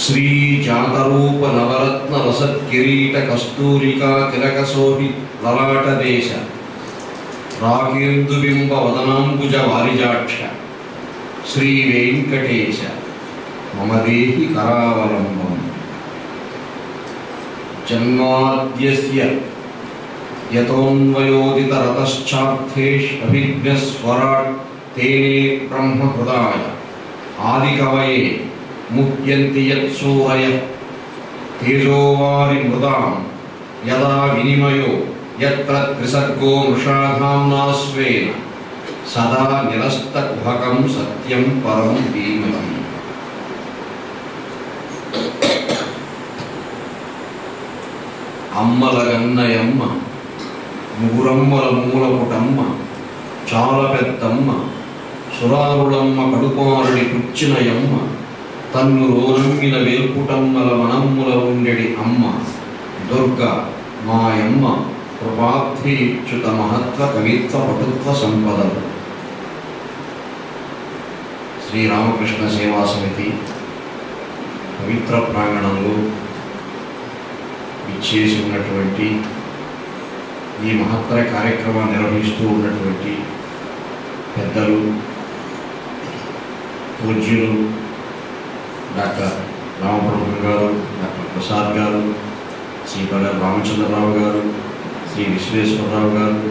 శ్రీ జాతరూప నవరత్న రసత్కిరీట కస్తూరికా తిలకశోభి లలాట దేశ రాకేందుబింబ వదనాంబుజ వారిజాక్ష శ్రీ వెంకటేశ మమ దేహి కరావలంబం జన్మాద్యస్య యతోన్వయోదితరతశ్చార్థేష్భిజ్ఞస్వరాట్ తేనే బ్రహ్మహృదాయ ఆదికవయే ముహ్యంతి యత్సూరయ తేజోవారి మృదాం యదా వినిమయో యత్ర త్రిసర్గో మృషాధామ్నాస్వేన సదా నిరస్తకుహకం సత్యం పరం ధీమహి అమ్మల గన్నయమ్మ ముగురమ్మల మూలపుటమ్మ చాల పెద్దమ్మ సురారులమ్మ కడుపారుడి కుచ్చినయమ్మ తన్ను రోనమ్మిన వేల్పుటమ్మల మనమ్ముల ఉండెడి అమ్మ దుర్గ మాయమ్మ ప్రభాబ్ధి ఇచ్యుత మహత్వ కవిత్వ పటుత్వ సంపదలు శ్రీరామకృష్ణ సేవా సమితి పవిత్ర ప్రాంగణంలో ఇచ్చేసి ఉన్నటువంటి ఈ మహత్తర కార్యక్రమాన్ని నిర్వహిస్తూ ఉన్నటువంటి పెద్దలు పూజ్యులు డాక్టర్ రామప్రభు గారు డాక్టర్ ప్రసాద్ గారు శ్రీ పడ రామచంద్రరావు గారు శ్రీ విశ్వేశ్వరరావు గారు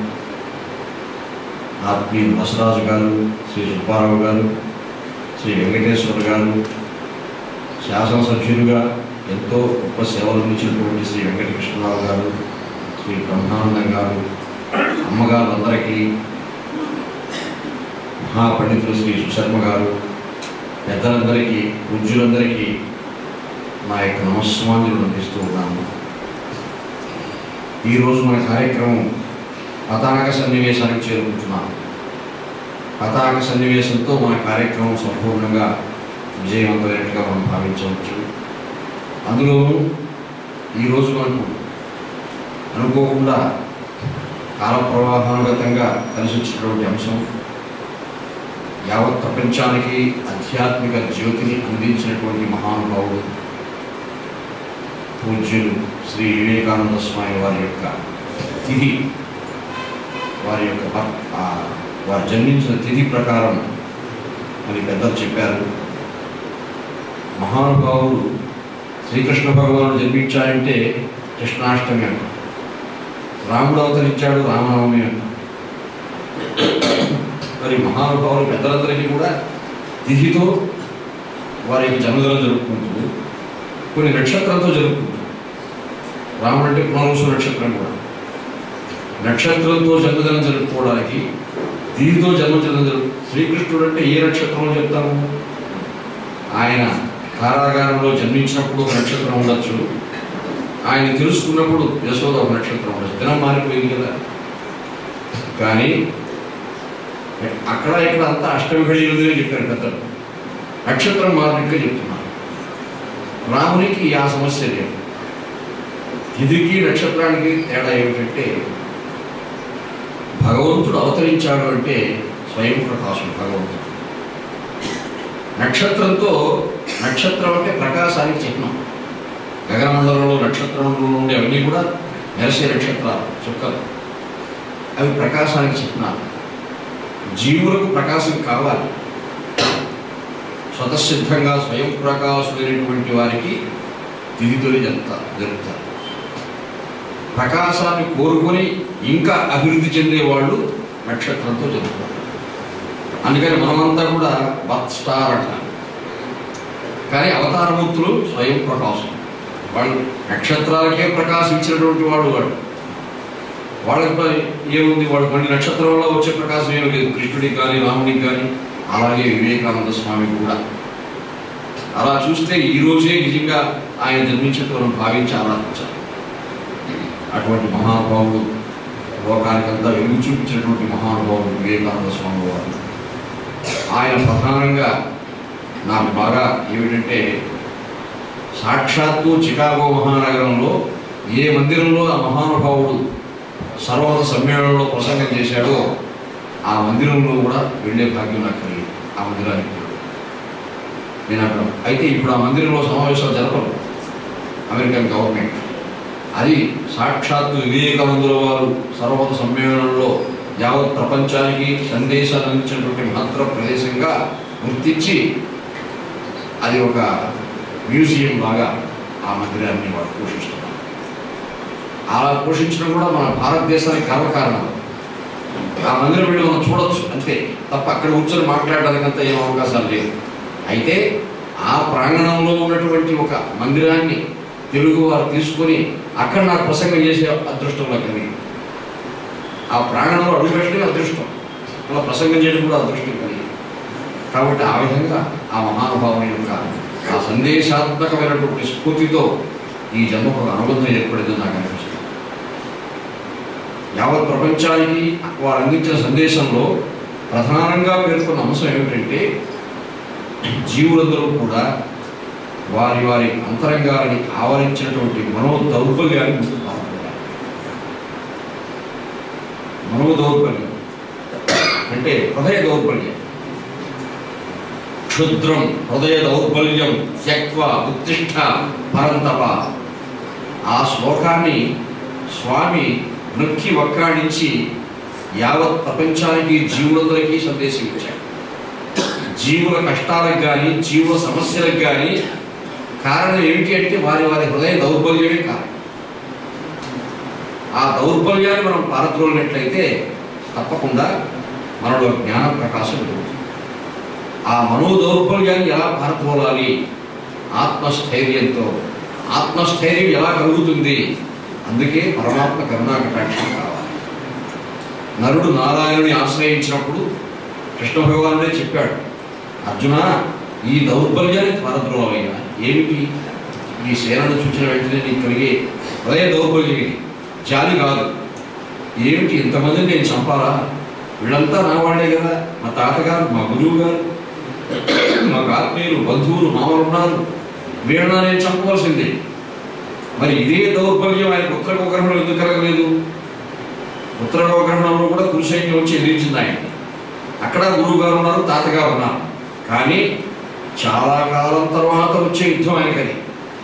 ఆత్మీయ బసరాజు గారు శ్రీ సుబ్బారావు గారు శ్రీ వెంకటేశ్వర గారు శాసనసభ్యులుగా ఎంతో గొప్ప సేవలు అందించినటువంటి శ్రీ వెంకటకృష్ణరావు గారు శ్రీ బ్రహ్మానందం గారు అమ్మగారు అందరికీ మహాపండితులు శ్రీ సుశర్మ గారు పెద్దలందరికీ పూజ్యులందరికీ నా యొక్క నమస్సుమాంజలు అందిస్తూ ఉన్నాను ఈరోజు మన కార్యక్రమం పతాక సన్నివేశానికి చేరుకుంటున్నాం పతాక సన్నివేశంతో మన కార్యక్రమం సంపూర్ణంగా విజయవంతమైనట్టుగా మనం భావించవచ్చు అందులో ఈరోజు మనకు అనుకోకుండా కాల ప్రవాహానుగతంగా కలిసి వచ్చినటువంటి అంశం యావత్ ప్రపంచానికి ఆధ్యాత్మిక జ్యోతిని అందించినటువంటి మహానుభావుడు పూజ్యులు శ్రీ వివేకానంద స్వామి వారి యొక్క తిథి వారి యొక్క ప- ఆ వారు జన్మించిన తిథి ప్రకారం అని పెద్దలు చెప్పారు మహానుభావుడు శ్రీకృష్ణ భగవానుడు జన్మించాడంటే కృష్ణాష్టమి అంట రాముడు అవతరించాడు రామనవమి అంట మరి మహానుభావులు పెద్దలందరికీ కూడా తిథితో వారి యొక్క జన్మదినం జరుపుకుంటూ కొన్ని నక్షత్రంతో జరుపుకుంటారు రాముడు అంటే పునరుసు నక్షత్రం కూడా నక్షత్రంతో జన్మదినం జరుపుకోవడానికి తిథితో జన్మదినం జరుపు శ్రీకృష్ణుడు అంటే ఏ నక్షత్రంలో చెప్తాము ఆయన కారాగారంలో జన్మించినప్పుడు ఒక నక్షత్రం ఉండొచ్చు ఆయన తెలుసుకున్నప్పుడు యశోద ఒక నక్షత్రం ఉండొచ్చు దినం మారిపోయింది కదా కానీ అక్కడ ఇక్కడ అంతా అష్టమి ఘడియలు అని చెప్పారు పెద్దలు నక్షత్రం మారినట్టుగా చెప్తున్నారు రామునికి ఆ సమస్య లేదు తిదికి నక్షత్రానికి తేడా ఏమిటంటే భగవంతుడు అవతరించాడు అంటే స్వయం ప్రకాశం భగవంతుడు నక్షత్రంతో నక్షత్రం అంటే ప్రకాశానికి చిహ్నం గగనమండలంలో నక్షత్ర మండలంలో ఉండే అవన్నీ కూడా మెరసే నక్షత్రాలు చుక్కలు అవి ప్రకాశానికి చిహ్నాలు జీవులకు ప్రకాశం కావాలి స్వతసిద్ధంగా స్వయం ప్రకాశుడైనటువంటి వారికి తిదితొలి జరుపుతారు జరుపుతారు ప్రకాశాన్ని కోరుకొని ఇంకా అభివృద్ధి చెందేవాళ్ళు నక్షత్రంతో జరుపుతారు అందుకని మనమంతా కూడా బర్త్ స్టార్ అంటారు కానీ అవతారమూర్తులు స్వయం ప్రకాశం వాళ్ళు నక్షత్రాలకే ప్రకాశించినటువంటి వాడు వాడు వాళ్ళకి మరి ఏముంది వాడు మళ్ళీ నక్షత్రంలో వచ్చే ప్రకాశం ఏమి లేదు కృష్ణుడికి కానీ రాముడికి కానీ అలాగే వివేకానంద స్వామి కూడా అలా చూస్తే ఈ రోజే నిజంగా ఆయన జన్మించినట్టు మనం భావించి ఆరాధించాలి అటువంటి మహానుభావుడు లోకానికంతా వెలుగు చూపించినటువంటి మహానుభావుడు వివేకానంద స్వామి వారు ఆయన ప్రధానంగా నాకు బాగా ఏమిటంటే సాక్షాత్తు చికాగో మహానగరంలో ఏ మందిరంలో ఆ మహానుభావుడు సర్వత సమ్మేళనంలో ప్రసంగం చేశాడో ఆ మందిరంలో కూడా వెళ్ళే భాగ్యం నాకు కలిగింది ఆ మందిరానికి కూడా. నేను అంటాం అయితే ఇప్పుడు ఆ మందిరంలో సమావేశాలు జరపరు అమెరికన్ గవర్నమెంట్ అది సాక్షాత్తు వివేకానందుల వారు సర్వమత సమ్మేళనంలో యావత్ ప్రపంచానికి సందేశాలు అందించినటువంటి మహత్తర ప్రదేశంగా గుర్తించి అది ఒక మ్యూజియం లాగా ఆ మందిరాన్ని వాడు పోషిస్తున్నారు అలా పోషించడం కూడా మన భారతదేశానికి గర్వకారణం ఆ మందిరం వెళ్ళి మనం చూడొచ్చు అంతే తప్ప అక్కడ కూర్చొని మాట్లాడడానికి అంత ఏం అవకాశాలు లేవు అయితే ఆ ప్రాంగణంలో ఉన్నటువంటి ఒక మందిరాన్ని తెలుగు వారు తీసుకొని అక్కడ నాకు ప్రసంగం చేసే అదృష్టం నాకు కలిగింది ఆ ప్రాంగణంలో అడుగుపెట్టడమే అదృష్టం అలా ప్రసంగం చేయడం కూడా అదృష్టం కలిగింది కాబట్టి ఆ విధంగా ఆ మహానుభావుని యొక్క ఆ సందేశాత్మకమైనటువంటి స్ఫూర్తితో ఈ జన్మకు ఒక అనుబంధం ఏర్పడిందని నాకు అనిపిస్తుంది యావత్ ప్రపంచానికి వారు అందించిన సందేశంలో ప్రధానంగా పేర్కొన్న అంశం ఏమిటంటే జీవులందరూ కూడా వారి వారి అంతరంగాలని ఆవరించినటువంటి మనో దౌర్బల్యాన్ని ముందుకు పాల్గొనాలి మనో దౌర్బల్యం అంటే హృదయ దౌర్బల్యం క్షుద్రం హృదయ దౌర్బల్యం త్యక్వ ఉత్తిష్ట పరంతప ఆ శ్లోకాన్ని స్వామి నొక్కి వక్కాడించి యావత్ ప్రపంచానికి జీవులందరికీ సందేశం ఇచ్చాడు జీవుల కష్టాలకు కానీ జీవుల సమస్యలకు కానీ కారణం ఏమిటి అంటే వారి వారి హృదయ దౌర్బల్యమే కారణం ఆ దౌర్బల్యాన్ని మనం పారద్రోలినట్లయితే తప్పకుండా మనలో జ్ఞాన ప్రకాశం పెరుగుతుంది ఆ మనో దౌర్బల్యాన్ని ఎలా పారద్రోలాలి ఆత్మస్థైర్యంతో ఆత్మస్థైర్యం ఎలా కలుగుతుంది అందుకే పరమాత్మ కరుణా కటాక్షం కావాలి నరుడు నారాయణుని ఆశ్రయించినప్పుడు కృష్ణ భగవానుడే చెప్పాడు అర్జున ఈ దౌర్బల్యాన్ని పారద్రోలమైనా ఏమిటి ఈ సేనను చూసిన వెంటనే నీకు కలిగే హృదయ దౌర్బల్యం ఇది జాలి కాదు ఏమిటి ఇంతమందిని నేను చంపాలా వీళ్ళంతా నా వాళ్ళే కదా మా తాతగారు మా గురువు గారు మాకు ఆత్మీయులు బంధువులు మామలు ఉన్నారు వీళ్ళ నేను చంపవలసిందే మరి ఇదే దౌర్బల్యం ఆయన ఉత్తర గోగ్రహణం ఎందుకు కలగలేదు ఉత్తర గోగ్రహణంలో కూడా కురుసైన్యం వచ్చి ఎదిరించింది ఆయన అక్కడ గురువు గారు ఉన్నారు తాతగారు ఉన్నారు కానీ చాలా కాలం తర్వాత వచ్చే యుద్ధం ఆయనకది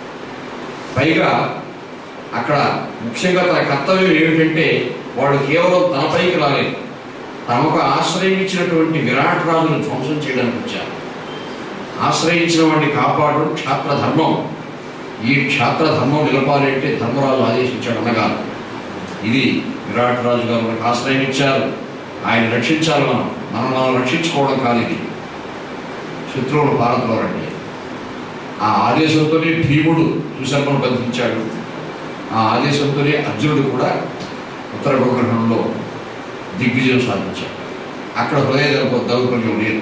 పైగా అక్కడ ముఖ్యంగా తన కర్తవ్యం ఏమిటంటే వాడు కేవలం తనపైకి రాలేదు తమకు ఆశ్రయం ఇచ్చినటువంటి విరాట్ రాజును ధ్వంసం చేయడానికి వచ్చారు ఆశ్రయించిన వాడిని కాపాడడం క్షాత్ర ధర్మం ఈ క్షాత్ర ధర్మం నిలపాలి అంటే ధర్మరాజు ఆదేశించాడు అనగా ఇది విరాట్ రాజు గారు మనకు ఆశ్రయం ఇచ్చారు ఆయన రక్షించాలి మనం మనం మనం రక్షించుకోవడం కాదు ఇది శత్రువులు భారత్లోరండి ఆ ఆదేశంతోనే భీముడు సుశర్మను బంధించాడు ఆ ఆదేశంతోనే అర్జునుడు కూడా ఉత్తర గోగ్రహణంలో దిగ్విజయం సాధించాడు అక్కడ హృదయ దౌ- దౌర్బల్యం లేదు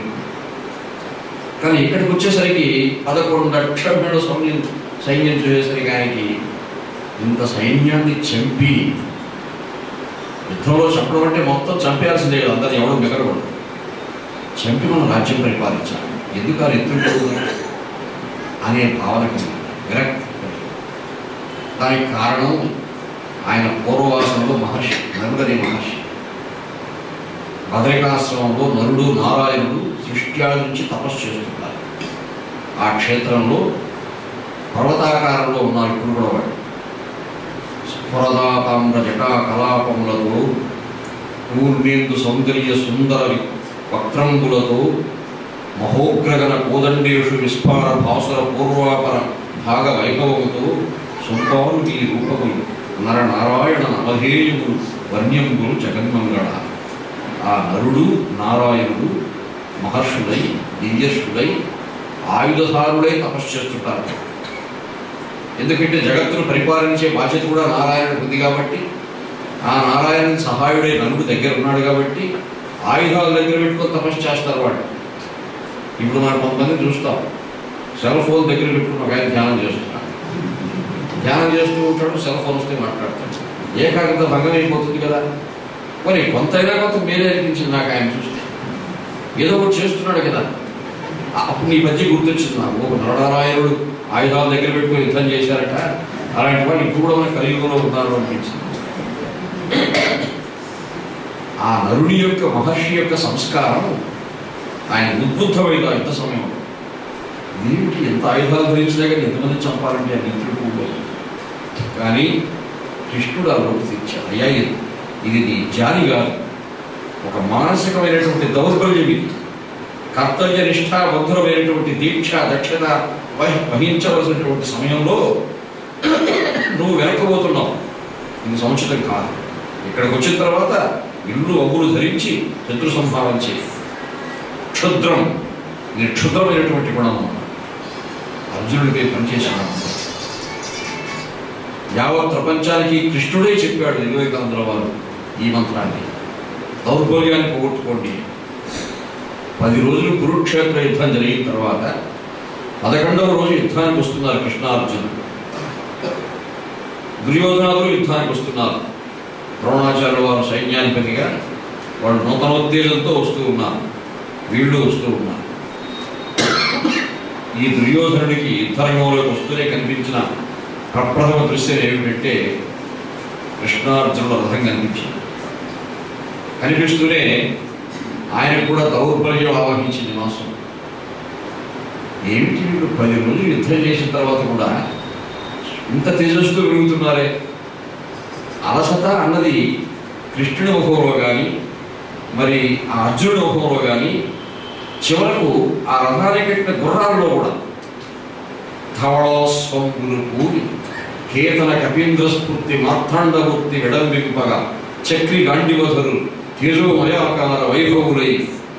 కానీ ఇక్కడికి వచ్చేసరికి పదకొండు లక్షల సైన్యం సైన్యం చూసేసరికి ఆయనకి ఇంత సైన్యాన్ని చంపి యుద్ధంలో చంపడం అంటే మొత్తం చంపేయాల్సిందే కదా అందరిని ఎవడో మిగలకూడదు చంపి మనం రాజ్యం పరిపాలించాలి ఎందుకు ఆ ఎత్తుడు అనే భావనకి విరక్తి కలిగింది. దానికి కారణం ఆయన పూర్వవాసంలో మహర్షి నరుడనే మహర్షి బదరికాశ్రమంలో నరుడు నారాయణుడు సృష్ట్యాల నుంచి తపస్సు చేస్తున్నారు ఆ క్షేత్రంలో పర్వతాకారంలో ఉన్నారు ఇప్పుడు కూడా వాడు స్ఫురదాతామ్ర జటా కలాపములతో పూర్ణేందు సౌందర్య సుందర వి- వక్త్రంబులతో మహోగ్రగణ కోదండేషు విస్ఫార భాసుర పూర్వాపర భాగ వైభవముతో సొంతాలు ఈ రూపములు నర నారాయణ నవధేయములు వన్యంబులు జగన్మంగళ ఆ నరుడు నారాయణుడు మహర్షులై దివ్యశులై ఆయుధధారులై తపస్సు చేస్తుంటారు ఎందుకంటే జగత్తును పరిపాలించే బాధ్యత కూడా నారాయణుడు ఉంది కాబట్టి ఆ నారాయణుని సహాయుడై నలుడు దగ్గర ఉన్నాడు కాబట్టి ఆయుధాల దగ్గర పెట్టుకొని తపస్సు చేస్తారు వాడు ఇప్పుడు మనం కొంతమంది చూస్తాం సెల్ ఫోన్ దగ్గర పెట్టుకుని ఒక ఆయన ధ్యానం చేస్తున్నాడు ధ్యానం చేస్తూ ఉంటాడు సెల్ ఫోన్ వస్తే మాట్లాడతాడు ఏకాగ్రత భంగం అయిపోతుంది కదా మరి కొంతైనా కొంత మేలే అనిపించింది నాకు ఆయన చూస్తే ఏదో ఒకటి చేస్తున్నాడు కదా ఆ- అప్పుడు నీ మధ్య గుర్తొచ్చింది నాకు ఒక నరనారాయణుడు ఆయుధాల దగ్గర పెట్టుకొని యుద్ధం చేశారట అలాంటి వాళ్ళు ఇప్పుడు కూడా మన కలియుగంలో ఉన్నారు అనిపించింది ఆ నరుని యొక్క మహర్షి యొక్క సంస్కారం ఆయన ఉద్బుద్ధమైంది ఆ యుద్ధ సమయంలో దీనికి ఎంత ఆయుధాలు ధరించినా కానీ ఎంతమంది చంపాలంటే అది ఇంట్లో కానీ కృష్ణుడు ఆ లోటు తీర్చాడు అయ్యా ఇది ఇది నీ జాలి కాదు ఒక మానసికమైనటువంటి దౌర్బల్యం ఇది కర్తవ్య నిష్ఠాబద్ధులమైనటువంటి దీక్ష దక్షత వహి వహించవలసినటువంటి సమయంలో నువ్వు వెనక్కిపోతున్నావు ఇది సముచితం కాదు ఇక్కడికి వచ్చిన తర్వాత ఇల్లు అవ్వులు ధరించి శత్రు సంహారం చేయి క్షుద్రం ఇది క్షుద్రమైనటువంటి గుణం అర్జునుడిపై పనిచేసినాడు యావత్ ప్రపంచానికి కృష్ణుడే చెప్పాడు వివేకానందుల వారు ఈ మంత్రాన్ని దౌర్బల్యాన్ని పోగొట్టుకోండి పది రోజులు కురుక్షేత్ర యుద్ధం జరిగిన తర్వాత పదకొండవ రోజు యుద్ధానికి వస్తున్నారు కృష్ణార్జునుడు దుర్యోధనాదులు యుద్ధానికి వస్తున్నారు ద్రోణాచార్యుల వారు సైన్యాధిపతిగా వాళ్ళు నూతనోత్తేజంతో వస్తూ ఉన్నారు వీళ్ళు వస్తూ ఉన్నారు ఈ దుర్యోధనుడికి యుద్ధరంగంలోకి వస్తూనే కనిపించిన ప్రప్రథమ దృశ్యం ఏమిటంటే కృష్ణార్జునుల రథం కనిపించింది కనిపిస్తూనే ఆయనకు కూడా దౌర్బల్యం ఆవహించింది మాసం ఏమిటి వీళ్ళు పది రోజులు యుద్ధం చేసిన తర్వాత కూడా ఇంత తేజస్సుతో వెలుగుతున్నారే అలసత అన్నది కృష్ణుడి ముఖంలో కానీ మరి ఆ అర్జునుడి ముఖంలో కానీ చివరకు ఆ రథానికి కట్టిన గుర్రాల్లో కూడా ధవళోస్వంగులు కూడి కేతన కపీంద్ర స్ఫూర్తి మార్తాండమూర్తి విడంబింపగా చక్రి గాండివధరు తేజోమయాకార వైభవులై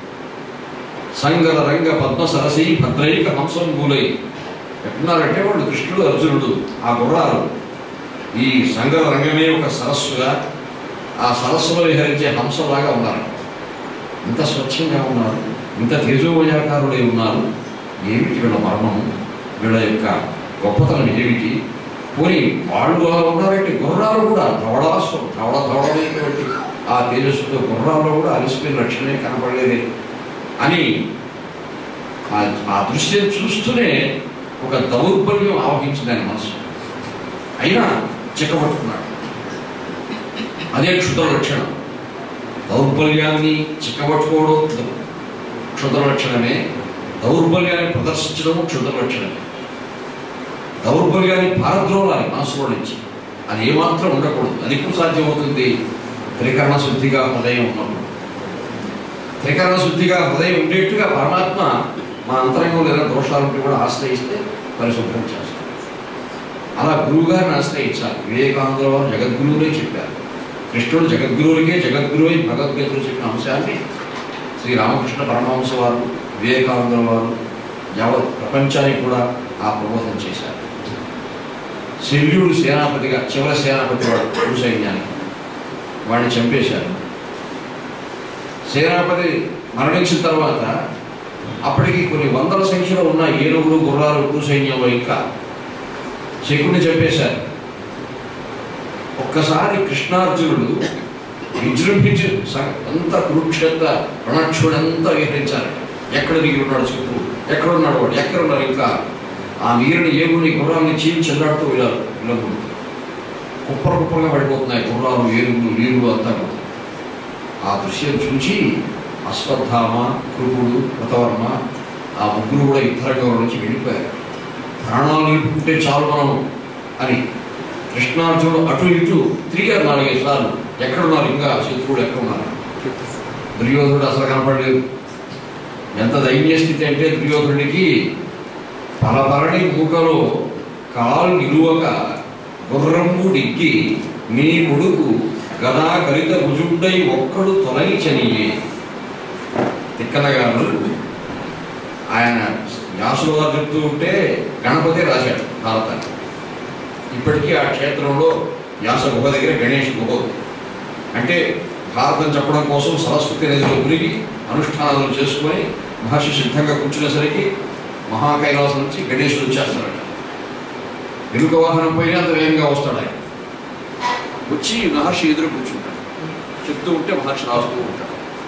సంగర రంగ పద్మ సరసి భద్రైక హంసంబులై ఎట్టున్నారంటే వాళ్ళు కృష్ణుడు అర్జునుడు ఆ గుర్రాలు ఈ సంగర రంగమే ఒక సరస్సుగా ఆ సరస్సులో విహరించే హంసలాగా ఉన్నారు ఇంత స్వచ్ఛంగా ఉన్నారు ఇంత తేజోమయాకారులై ఉన్నారు ఏమిటి వీళ్ళ మర్మం వీళ్ళ యొక్క గొప్పతనం ఏమిటి పోనీ వాళ్ళు అలా ఉన్నారంటే గుర్రాలు కూడా ధవళాస్వం ధవళ ధవళమైనటువంటి ఆ తేజస్సుతో గుర్రాల్లో కూడా అలిసిపోయిన లక్షణమే కనపడలేదే అని ఆ- ఆ దృశ్యం చూస్తూనే ఒక దౌర్బల్యం ఆవహించింది ఆయన మనసు అయినా చిక్కబట్టుకున్నాడు అదే క్షుద్ర లక్షణం దౌర్బల్యాన్ని చిక్కబట్టుకోవడం ద- క్షుద్ర లక్షణమే దౌర్బల్యాన్ని ప్రదర్శించడం క్షుద్ర లక్షణమే దౌర్బల్యాన్ని పారద్రోలాలి మనసులో నుంచి అది ఏమాత్రం ఉండకూడదు అది ఎప్పుడు సాధ్యమవుతుంది త్రికరణ శుద్ధిగా హృదయం ఉన్నప్పుడు త్రికరణ శుద్ధిగా హృదయం ఉండేట్టుగా పరమాత్మ మన అంతరంగంలో ఏదైనా దోషాలు ఉంటే కూడా ఆశ్రయిస్తే పరిశుభ్రం చేస్తాం అలా గురువుగారిని ఆశ్రయించాలి వివేకానందుల వారు జగద్గురువులే చెప్పారు కృష్ణుడు జగద్గురువులకే జగద్గురువు అయి భగవద్గీతలో చెప్పిన అంశాన్ని శ్రీ రామకృష్ణ పరమహంస వారు వివేకానందుల వారు యావత్ ప్రపంచానికి కూడా ఆ ప్రబోధం చేశారు శల్యుడు సేనాపతిగా చివరి సేనాపతి వాడు కురు సైన్యానికి వాడిని చంపేశారు సేనాపతి మరణించిన తర్వాత అప్పటికి కొన్ని వందల సంఖ్యలో ఉన్న ఏనుగులు గుర్రాలు కురు సైన్యంలో ఇంకా శకుని చంపేశారు ఒక్కసారి కృష్ణార్జునుడు విజృంభించి స- అంత కురుక్షేత్ర రణక్షుడంతా విహరించారు ఎక్కడ దిగి ఉన్నాడు శత్రువు ఎక్కడ ఉన్నాడు వాడు ఎక్కడ ఉన్నారు ఇంకా ఆ నీరుని ఏగుని గుర్రాన్ని చీల్చి చెల్లాడుతూ వెళ్ళారు ఇళ్ళకు కుప్పర కుప్పలుగా పడిపోతున్నాయి గుర్రాలు ఏనుగులు నీరులు అంతా కూడా ఆ దృశ్యం చూచి అశ్వత్థామ కృపుడు కృతవర్మ ఆ ముగ్గురు కూడా యుద్ధరంగంలో నుంచి వెళ్ళిపోయారు ప్రాణాలు నిలుపుకుంటే చాలు మనం అని కృష్ణార్జునుడు అటు ఇటు తిరిగారు నాలుగైదు సార్లు ఎక్కడున్నారు ఇంకా శత్రువుడు ఎక్కడున్నారు దుర్యోధనుడు అసలు కనపడలేదు ఎంత దైన్య స్థితి అంటే దుర్యోధనుడికి పలపరని మూకలో కాలు నిలువక గుర్రంబు డిగ్గి నీ కొడుకు గదా కలిత భుజుండై ఒక్కడు తొలగించనియే తిక్కన గారు ఆయన వ్యాసుల వారు చెప్తూ ఉంటే గణపతి రాశాడు భారతాన్ని ఇప్పటికీ ఆ క్షేత్రంలో వ్యాస గుహ దగ్గర గణేష్ గుహ ఉంది. అంటే భారతం చెప్పడం కోసం సరస్వతి నదిలో మునిగి అనుష్ఠానాలు చేసుకొని మహర్షి సిద్ధంగా కూర్చునేసరికి మహాకైలాసం నుంచి గణేశుడు వచ్చేస్తాడట ఎలుక వాహనం పైన అంత వేగంగా వస్తాడు ఆయన వచ్చి మహర్షి ఎదురు కూర్చుంటాడు చెప్తూ ఉంటే మహర్షి రాస్తూ ఉంటాడు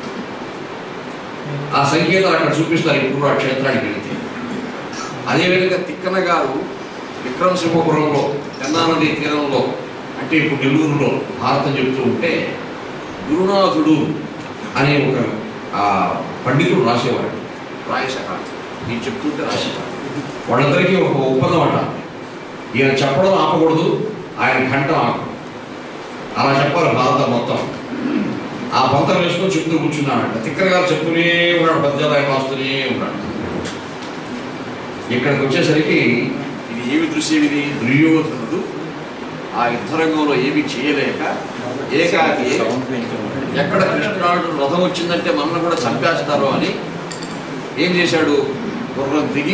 ఆ సంకేతాలు అక్కడ చూపిస్తారు ఇప్పుడు ఆ క్షేత్రానికి వెళితే అదేవిధంగా తిక్కన గారు విక్రమసింహపురంలో పెన్నా నది తీరంలో అంటే ఇప్పుడు నెల్లూరులో భారతం చెప్తూ ఉంటే గురునాథుడు అనే ఒక ఆ పండితుడు రాసేవాడు రాయసక నేను చెప్తుంటే రాసేవాడు వాళ్ళందరికీ ఒక ఒప్పందం అంట ఈయన చెప్పడం ఆపకూడదు ఆయన కంఠం ఆపకూడదు అలా చెప్పాలి భారతం మొత్తం ఆ పంతం వేసుకొని చెప్తూ కూర్చున్నాడంట తిక్కర గారు చెప్తూనే ఉన్నాడు పద్యాలు ఆయన రాస్తూనే ఉన్నాడు ఇక్కడికి వచ్చేసరికి ఇది ఏమి దృశ్యం ఇది దుర్యోధనుడు ఆ యుద్ధరంగంలో ఏమి చేయలేక ఏకాకి ఎక్కడ కృష్ణుడు రథం వచ్చిందంటే మనల్ని కూడా చంపేస్తారు అని ఏం చేశాడు గుర్రం దిగి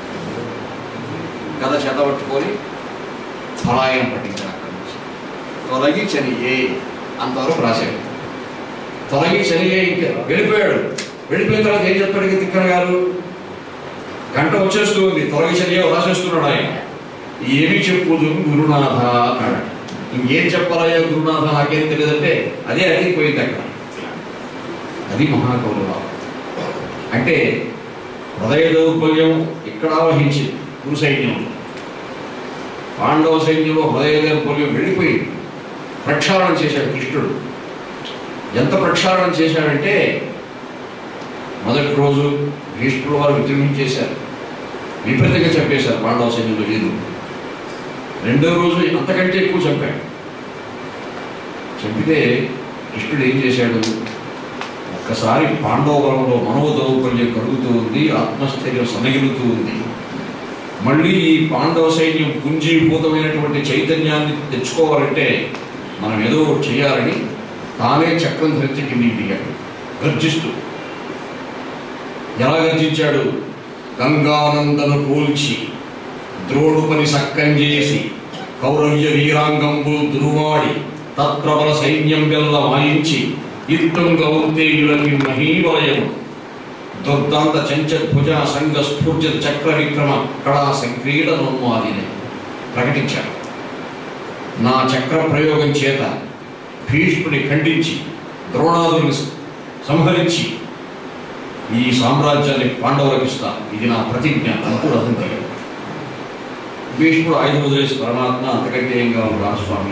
కథ చేతబట్టుకొని పలాయనం పట్టించాడు అక్కడి నుంచి తొలగి చనియే అంతవరకు రాశాడు తొలగి చనియే ఇంక వెళ్ళిపోయాడు వెళ్ళిపోయిన తర్వాత ఏం చెప్తాడు ఇక తిక్కన గారు గంట వచ్చేస్తూ ఉంది తొలగి చనియే రాసేస్తున్నాడు ఆయన ఏమి చెప్పుదు గురునాథ అన్నాడు ఇంకేం చెప్పాలయ్యా గురునాథ నాకేం తెలియదంటే అదే అడిగిపోయింది అక్కడ అది మహాకవులు రావు అంటే హృదయ దౌర్బల్యం ఇక్కడ వహించింది గురు సైన్యంలో పాండవ సైన్యంలో హృదయ దౌర్బల్యం వెళ్ళిపోయింది ప్రక్షాళన చేశాడు కృష్ణుడు ఎంత ప్రక్షాళన చేశాడంటే మొదటి రోజు భీష్ముడు వారు విజృంభించేశారు విపరీతంగా చంపేశారు పాండవ సైన్యంలో వీరు రెండో రోజు అంతకంటే ఎక్కువ చంపాడు చంపితే కృష్ణుడు ఏం చేశాడు ఒక్కసారి పాండవవరంలో మనోదౌర్బల్యం కలుగుతూ ఉంది ఆత్మస్థైర్యం సనగిలుతూ ఉంది మళ్ళీ ఈ పాండవ సైన్యం పుంజీభూతమైనటువంటి చైతన్యాన్ని తెచ్చుకోవాలంటే మనం ఏదో ఒకటి చేయాలని తానే చక్రం ధరించి కిందికి దిగాడు గర్జిస్తూ ఎలా గర్జించాడు గంగానందను కూల్చి ద్రోణు పని సక్కం చేసి కౌరవ్య వీరాంగంబు దురువాడి తత్ప్రబల సైన్యం వెల్ల వాయించి యుద్ధం గౌతేయులకి మహీవలయము దుర్దాంత చంచద్భుజ సంగ స్ఫూర్జిత చక్ర విక్రమ కళా సంక్రీడనోన్మాదిని ప్రకటించాడు నా చక్ర ప్రయోగం చేత భీష్ముని ఖండించి ద్రోణాదుని సంహరించి ఈ సామ్రాజ్యాన్ని పాండవులకు ఇస్తాను ఇది నా ప్రతిజ్ఞ అంటూ రథం దిగాడు భీష్ముడు ఆయుధం వదిలేసి పరమాత్మ అంతకంటే ఏం కావాలి రామస్వామి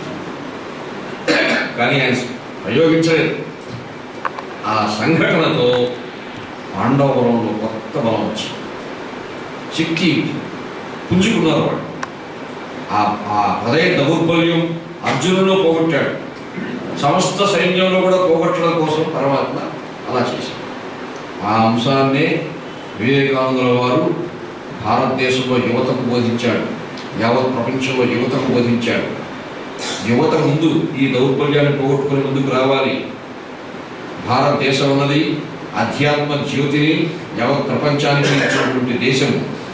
కానీ ఆయన ప్రయోగించలేదు ఆ సంఘటనతో పాండవరంలో కొత్త బలం వచ్చింది శక్తి పుంజుకున్నారు వాడు ఆ ఆ హృదయ దౌర్బల్యం అర్జునులో పోగొట్టాడు సమస్త సైన్యంలో కూడా పోగొట్టడం కోసం పరమాత్మ అలా చేశాడు ఆ అంశాన్నే వివేకానందుల వారు భారతదేశంలో యువతకు బోధించాడు యావత్ ప్రపంచంలో యువతకు బోధించాడు యువత ముందు ఈ దౌర్బల్యాన్ని పోగొట్టుకుని ముందుకు రావాలి భారతదేశం అన్నది అధ్యాత్మ జ్యోతిని యావత్ ప్రపంచానికి ఇచ్చినటువంటి దేశం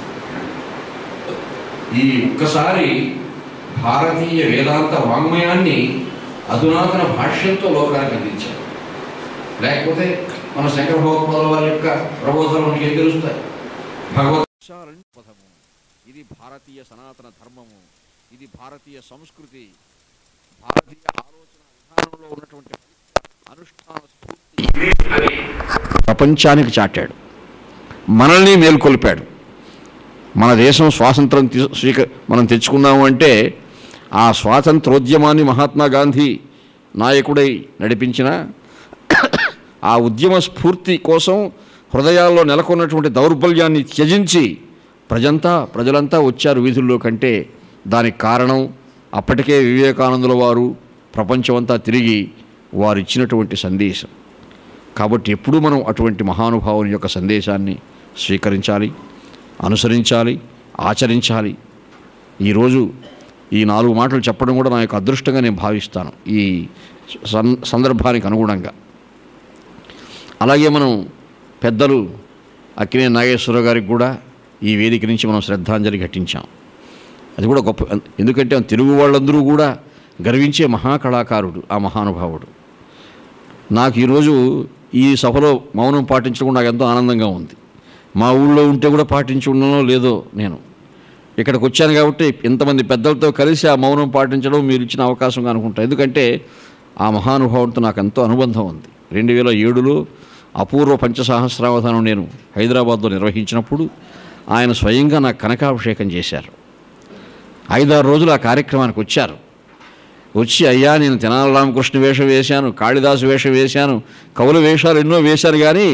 ఈ ఒక్కసారి భారతీయ వేదాంత వాంగ్మయాన్ని అధునాతన భాష్యంతో లోకానికి అందించారు లేకపోతే మన శంకర భగవత్పాదుల వారి యొక్క ప్రబోధనలు మనకి ఏం తెలుస్తాయి భగవత్ పదము ఇది భారతీయ సనాతన ధర్మము ఇది భారతీయ సంస్కృతి భారతీయ ఆలోచన విధానంలో ఉన్నటువంటి అనుష్ఠాన స్ఫూర్తి అని ప్రపంచానికి చాటాడు మనల్ని మేల్కొల్పాడు మన దేశం స్వాతంత్రం తీ- స్వీక మనం తెచ్చుకున్నాము అంటే ఆ స్వాతంత్రోద్యమాన్ని మహాత్మా గాంధీ నాయకుడై నడిపించిన ఆ ఉద్యమ స్ఫూర్తి కోసం హృదయాల్లో నెలకొన్నటువంటి దౌర్బల్యాన్ని త్యజించి ప్రజంతా ప్రజలంతా వచ్చారు వీధుల్లో కంటే దానికి కారణం అప్పటికే వివేకానందుల వారు ప్రపంచమంతా తిరిగి వారు ఇచ్చినటువంటి సందేశం కాబట్టి ఎప్పుడూ మనం అటువంటి మహానుభావుని యొక్క సందేశాన్ని స్వీకరించాలి అనుసరించాలి ఆచరించాలి ఈరోజు ఈ నాలుగు మాటలు చెప్పడం కూడా నా యొక్క అదృష్టంగా నేను భావిస్తాను ఈ సం సందర్భానికి అనుగుణంగా అలాగే మనం పెద్దలు అక్కినే నాగేశ్వరరావు గారికి కూడా ఈ వేదిక నుంచి మనం శ్రద్ధాంజలి ఘటించాం అది కూడా గొప్ప ఎందుకంటే తెలుగు వాళ్ళందరూ కూడా గర్వించే మహాకళాకారుడు ఆ మహానుభావుడు నాకు ఈరోజు ఈ సభలో మౌనం పాటించడం కూడా నాకు ఎంతో ఆనందంగా ఉంది మా ఊళ్ళో ఉంటే కూడా పాటించి ఉన్నానో లేదో నేను ఇక్కడికి వచ్చాను కాబట్టి ఇంతమంది పెద్దలతో కలిసి ఆ మౌనం పాటించడం మీరు ఇచ్చిన అవకాశంగా అనుకుంటా ఎందుకంటే ఆ మహానుభావుడితో నాకు ఎంతో అనుబంధం ఉంది రెండు వేల ఏడులో అపూర్వ పంచసహస్రావధానం నేను హైదరాబాద్లో నిర్వహించినప్పుడు ఆయన స్వయంగా నాకు కనకాభిషేకం చేశారు ఐదారు రోజులు ఆ కార్యక్రమానికి వచ్చారు వచ్చి అయ్యా నేను తెనాలి రామకృష్ణ వేషం వేశాను కాళిదాసు వేషం వేశాను కవుల వేషాలు ఎన్నో వేశాను కానీ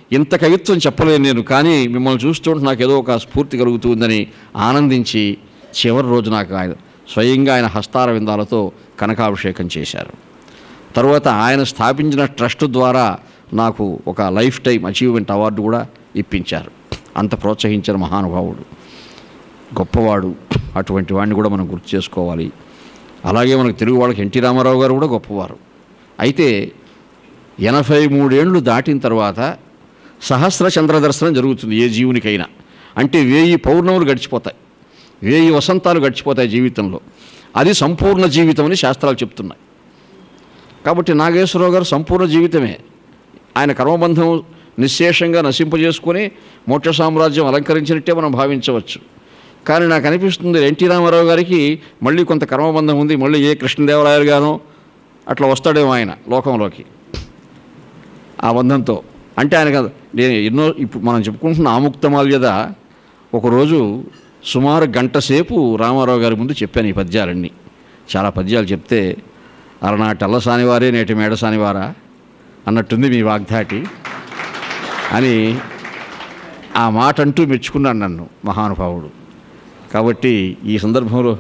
ఇంత కవిత్వం చెప్పలేను నేను కానీ మిమ్మల్ని చూస్తుంటే నాకు ఏదో ఒక స్ఫూర్తి కలుగుతుందని ఆనందించి చివరి రోజు నాకు ఆయన స్వయంగా ఆయన హస్తార విందాలతో కనకాభిషేకం చేశారు తర్వాత ఆయన స్థాపించిన ట్రస్ట్ ద్వారా నాకు ఒక లైఫ్ టైం అచీవ్మెంట్ అవార్డు కూడా ఇప్పించారు అంత ప్రోత్సహించిన మహానుభావుడు గొప్పవాడు అటువంటి వాడిని కూడా మనం గుర్తు చేసుకోవాలి అలాగే మనకు తెలుగు వాళ్ళకి ఎన్టీ రామారావు గారు కూడా గొప్పవారు అయితే ఎనభై మూడేళ్లు దాటిన తర్వాత సహస్ర చంద్ర దర్శనం జరుగుతుంది ఏ జీవునికైనా అంటే వేయి పౌర్ణములు గడిచిపోతాయి వేయి వసంతాలు గడిచిపోతాయి జీవితంలో అది సంపూర్ణ జీవితం అని శాస్త్రాలు చెప్తున్నాయి కాబట్టి నాగేశ్వరరావు గారు సంపూర్ణ జీవితమే ఆయన కర్మబంధం నిశ్శేషంగా నశింపజేసుకొని మోక్ష సామ్రాజ్యం అలంకరించినట్టే మనం భావించవచ్చు కానీ నాకు అనిపిస్తుంది ఎన్టీ రామారావు గారికి మళ్ళీ కొంత కర్మబంధం ఉంది మళ్ళీ ఏ కృష్ణదేవరాయలు గానో అట్లా వస్తాడేమో ఆయన లోకంలోకి ఆ బంధంతో అంటే ఆయన కదా నేను ఎన్నో ఇప్పుడు మనం చెప్పుకుంటున్న ఆముక్తమాల్యద ఒకరోజు సుమారు గంట సేపు రామారావు గారి ముందు చెప్పాను ఈ పద్యాలన్నీ చాలా పద్యాలు చెప్తే అలనాటి అల్లసానివారే నేటి మేడసానివారా అన్నట్టుంది మీ వాగ్దాటి అని ఆ మాట అంటూ మెచ్చుకున్నాను నన్ను మహానుభావుడు కాబట్టి ఈ సందర్భంలో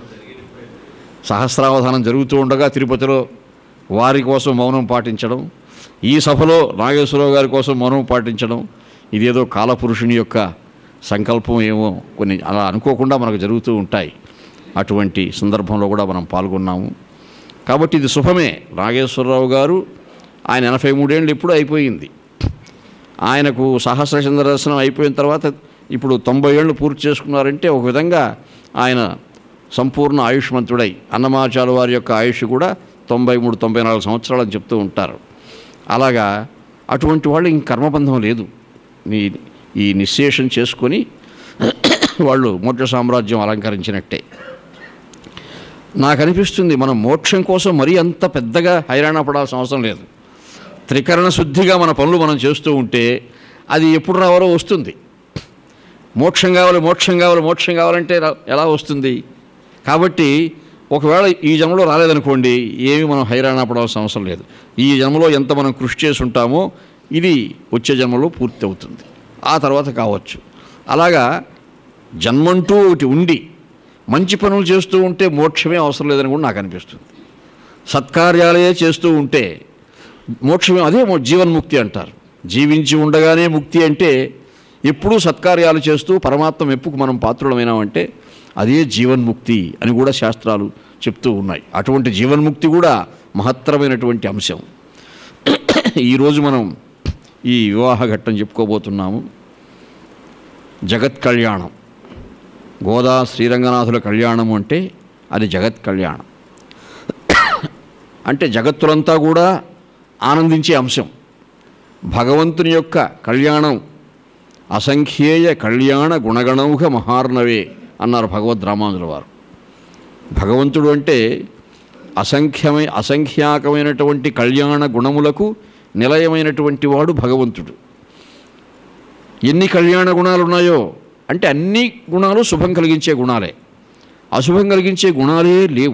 సహస్రావధానం జరుగుతూ ఉండగా తిరుపతిలో వారి కోసం మౌనం పాటించడం ఈ సభలో నాగేశ్వరరావు గారి కోసం మౌనం పాటించడం ఇదేదో కాలపురుషుని యొక్క సంకల్పం ఏమో కొన్ని అలా అనుకోకుండా మనకు జరుగుతూ ఉంటాయి అటువంటి సందర్భంలో కూడా మనం పాల్గొన్నాము కాబట్టి ఇది శుభమే నాగేశ్వరరావు గారు ఆయన ఎనభై మూడేళ్ళు ఎప్పుడు అయిపోయింది ఆయనకు సహస్ర చంద్ర దర్శనం అయిపోయిన తర్వాత ఇప్పుడు తొంభై ఏళ్ళు పూర్తి చేసుకున్నారంటే ఒక విధంగా ఆయన సంపూర్ణ ఆయుష్మంతుడై అన్నమాచార్య వారి యొక్క ఆయుష్ కూడా తొంభై మూడు తొంభై నాలుగు సంవత్సరాలు అని చెప్తూ ఉంటారు అలాగా అటువంటి వాళ్ళు ఇంక కర్మబంధం లేదు ఈ ఈ నిశ్శేషం చేసుకొని వాళ్ళు మోక్ష సామ్రాజ్యం అలంకరించినట్టే నాకు అనిపిస్తుంది మనం మోక్షం కోసం మరీ అంత పెద్దగా హైరాణ పడాల్సిన అవసరం లేదు త్రికరణ శుద్ధిగా మన పనులు మనం చేస్తూ ఉంటే అది ఎప్పుడు రావాలో వస్తుంది మోక్షం కావాలి మోక్షం కావాలి మోక్షం కావాలంటే రా- ఎలా వస్తుంది కాబట్టి ఒకవేళ ఈ జన్మలో రాలేదనుకోండి ఏమి మనం హైరాణ పడాల్సిన అవసరం లేదు ఈ జన్మలో ఎంత మనం కృషి చేసి ఉంటామో ఇది వచ్చే జన్మలో పూర్తి అవుతుంది ఆ తర్వాత కావచ్చు అలాగా జన్మంటూ ఒకటి ఉండి మంచి పనులు చేస్తూ ఉంటే మోక్షమే అవసరం లేదని కూడా నాకు అనిపిస్తుంది సత్కార్యాలే చేస్తూ ఉంటే మోక్షమే అదే మో- జీవన్ముక్తి అంటారు జీవించి ఉండగానే ముక్తి అంటే ఎప్పుడూ సత్కార్యాలు చేస్తూ పరమాత్మ మెప్పుకు మనం పాత్రులమైనామంటే అదే జీవన్ముక్తి అని కూడా శాస్త్రాలు చెప్తూ ఉన్నాయి అటువంటి జీవన్ముక్తి కూడా మహత్తరమైనటువంటి అంశం ఈరోజు మనం ఈ వివాహ ఘట్టం చెప్పుకోబోతున్నాము జగత్ కళ్యాణం గోదా శ్రీరంగనాథుల కళ్యాణం అంటే అది జగత్ కళ్యాణం అంటే జగత్తులంతా కూడా ఆనందించే అంశం భగవంతుని యొక్క కళ్యాణం అసంఖ్యేయ కళ్యాణ గుణగణౌఘ మహార్ణవే అన్నారు భగవద్ రామానుజుల వారు భగవంతుడు అంటే అసంఖ్యమై అసంఖ్యాకమైనటువంటి కళ్యాణ గుణములకు నిలయమైనటువంటి వాడు భగవంతుడు ఎన్ని కళ్యాణ గుణాలు ఉన్నాయో అంటే అన్ని గుణాలు శుభం కలిగించే గుణాలే అశుభం కలిగించే గుణాలే లేవు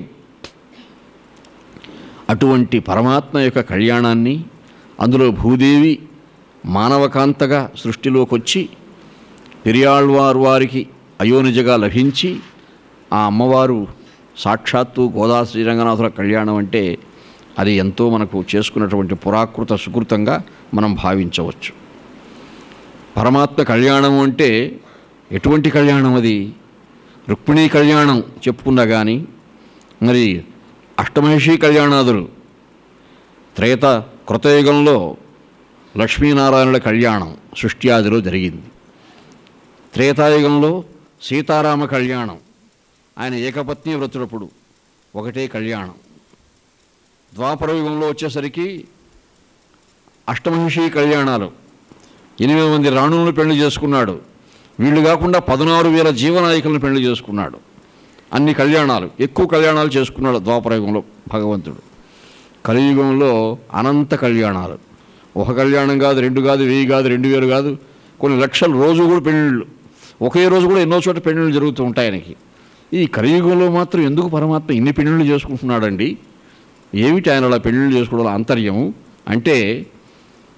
అటువంటి పరమాత్మ యొక్క కళ్యాణాన్ని అందులో భూదేవి మానవకాంతగా సృష్టిలోకి వచ్చి పెరియాళ్వారు వారికి అయోనిజగా లభించి ఆ అమ్మవారు సాక్షాత్తు గోదా శ్రీరంగనాథుల కళ్యాణం అంటే అది ఎంతో మనకు చేసుకున్నటువంటి పురాకృత సుకృతంగా మనం భావించవచ్చు పరమాత్మ కళ్యాణం అంటే ఎటువంటి కళ్యాణం అది రుక్మిణీ కళ్యాణం చెప్పుకున్నా కానీ మరి అష్టమహిషి కళ్యాణాదులు త్రేత కృతయుగంలో లక్ష్మీనారాయణుల కళ్యాణం సృష్ట్యాదిలో జరిగింది త్రేతాయుగంలో సీతారామ కళ్యాణం ఆయన ఏకపత్ని వ్రతుడప్పుడు ఒకటే కళ్యాణం ద్వాపర యుగంలో వచ్చేసరికి అష్టమహిషి కళ్యాణాలు ఎనిమిది మంది రాణులను పెళ్లి చేసుకున్నాడు వీళ్ళు కాకుండా పదనారు వేల జీవనాయకులను పెళ్లి చేసుకున్నాడు అన్ని కళ్యాణాలు ఎక్కువ కళ్యాణాలు చేసుకున్నాడు ద్వాపరయుగంలో భగవంతుడు కలియుగంలో అనంత కళ్యాణాలు ఒక కళ్యాణం కాదు రెండు కాదు వెయ్యి కాదు రెండు వేలు కాదు కొన్ని లక్షల రోజు కూడా పెళ్ళిళ్ళు ఒకే రోజు కూడా ఎన్నో చోట పెళ్ళిళ్ళు జరుగుతూ ఉంటాయి ఆయనకి ఈ కలియుగంలో మాత్రం ఎందుకు పరమాత్మ ఇన్ని పెళ్ళిళ్ళు చేసుకుంటున్నాడండి ఏమిటి ఆయన అలా పెళ్ళిళ్ళు చేసుకోవడం ఆంతర్యం అంటే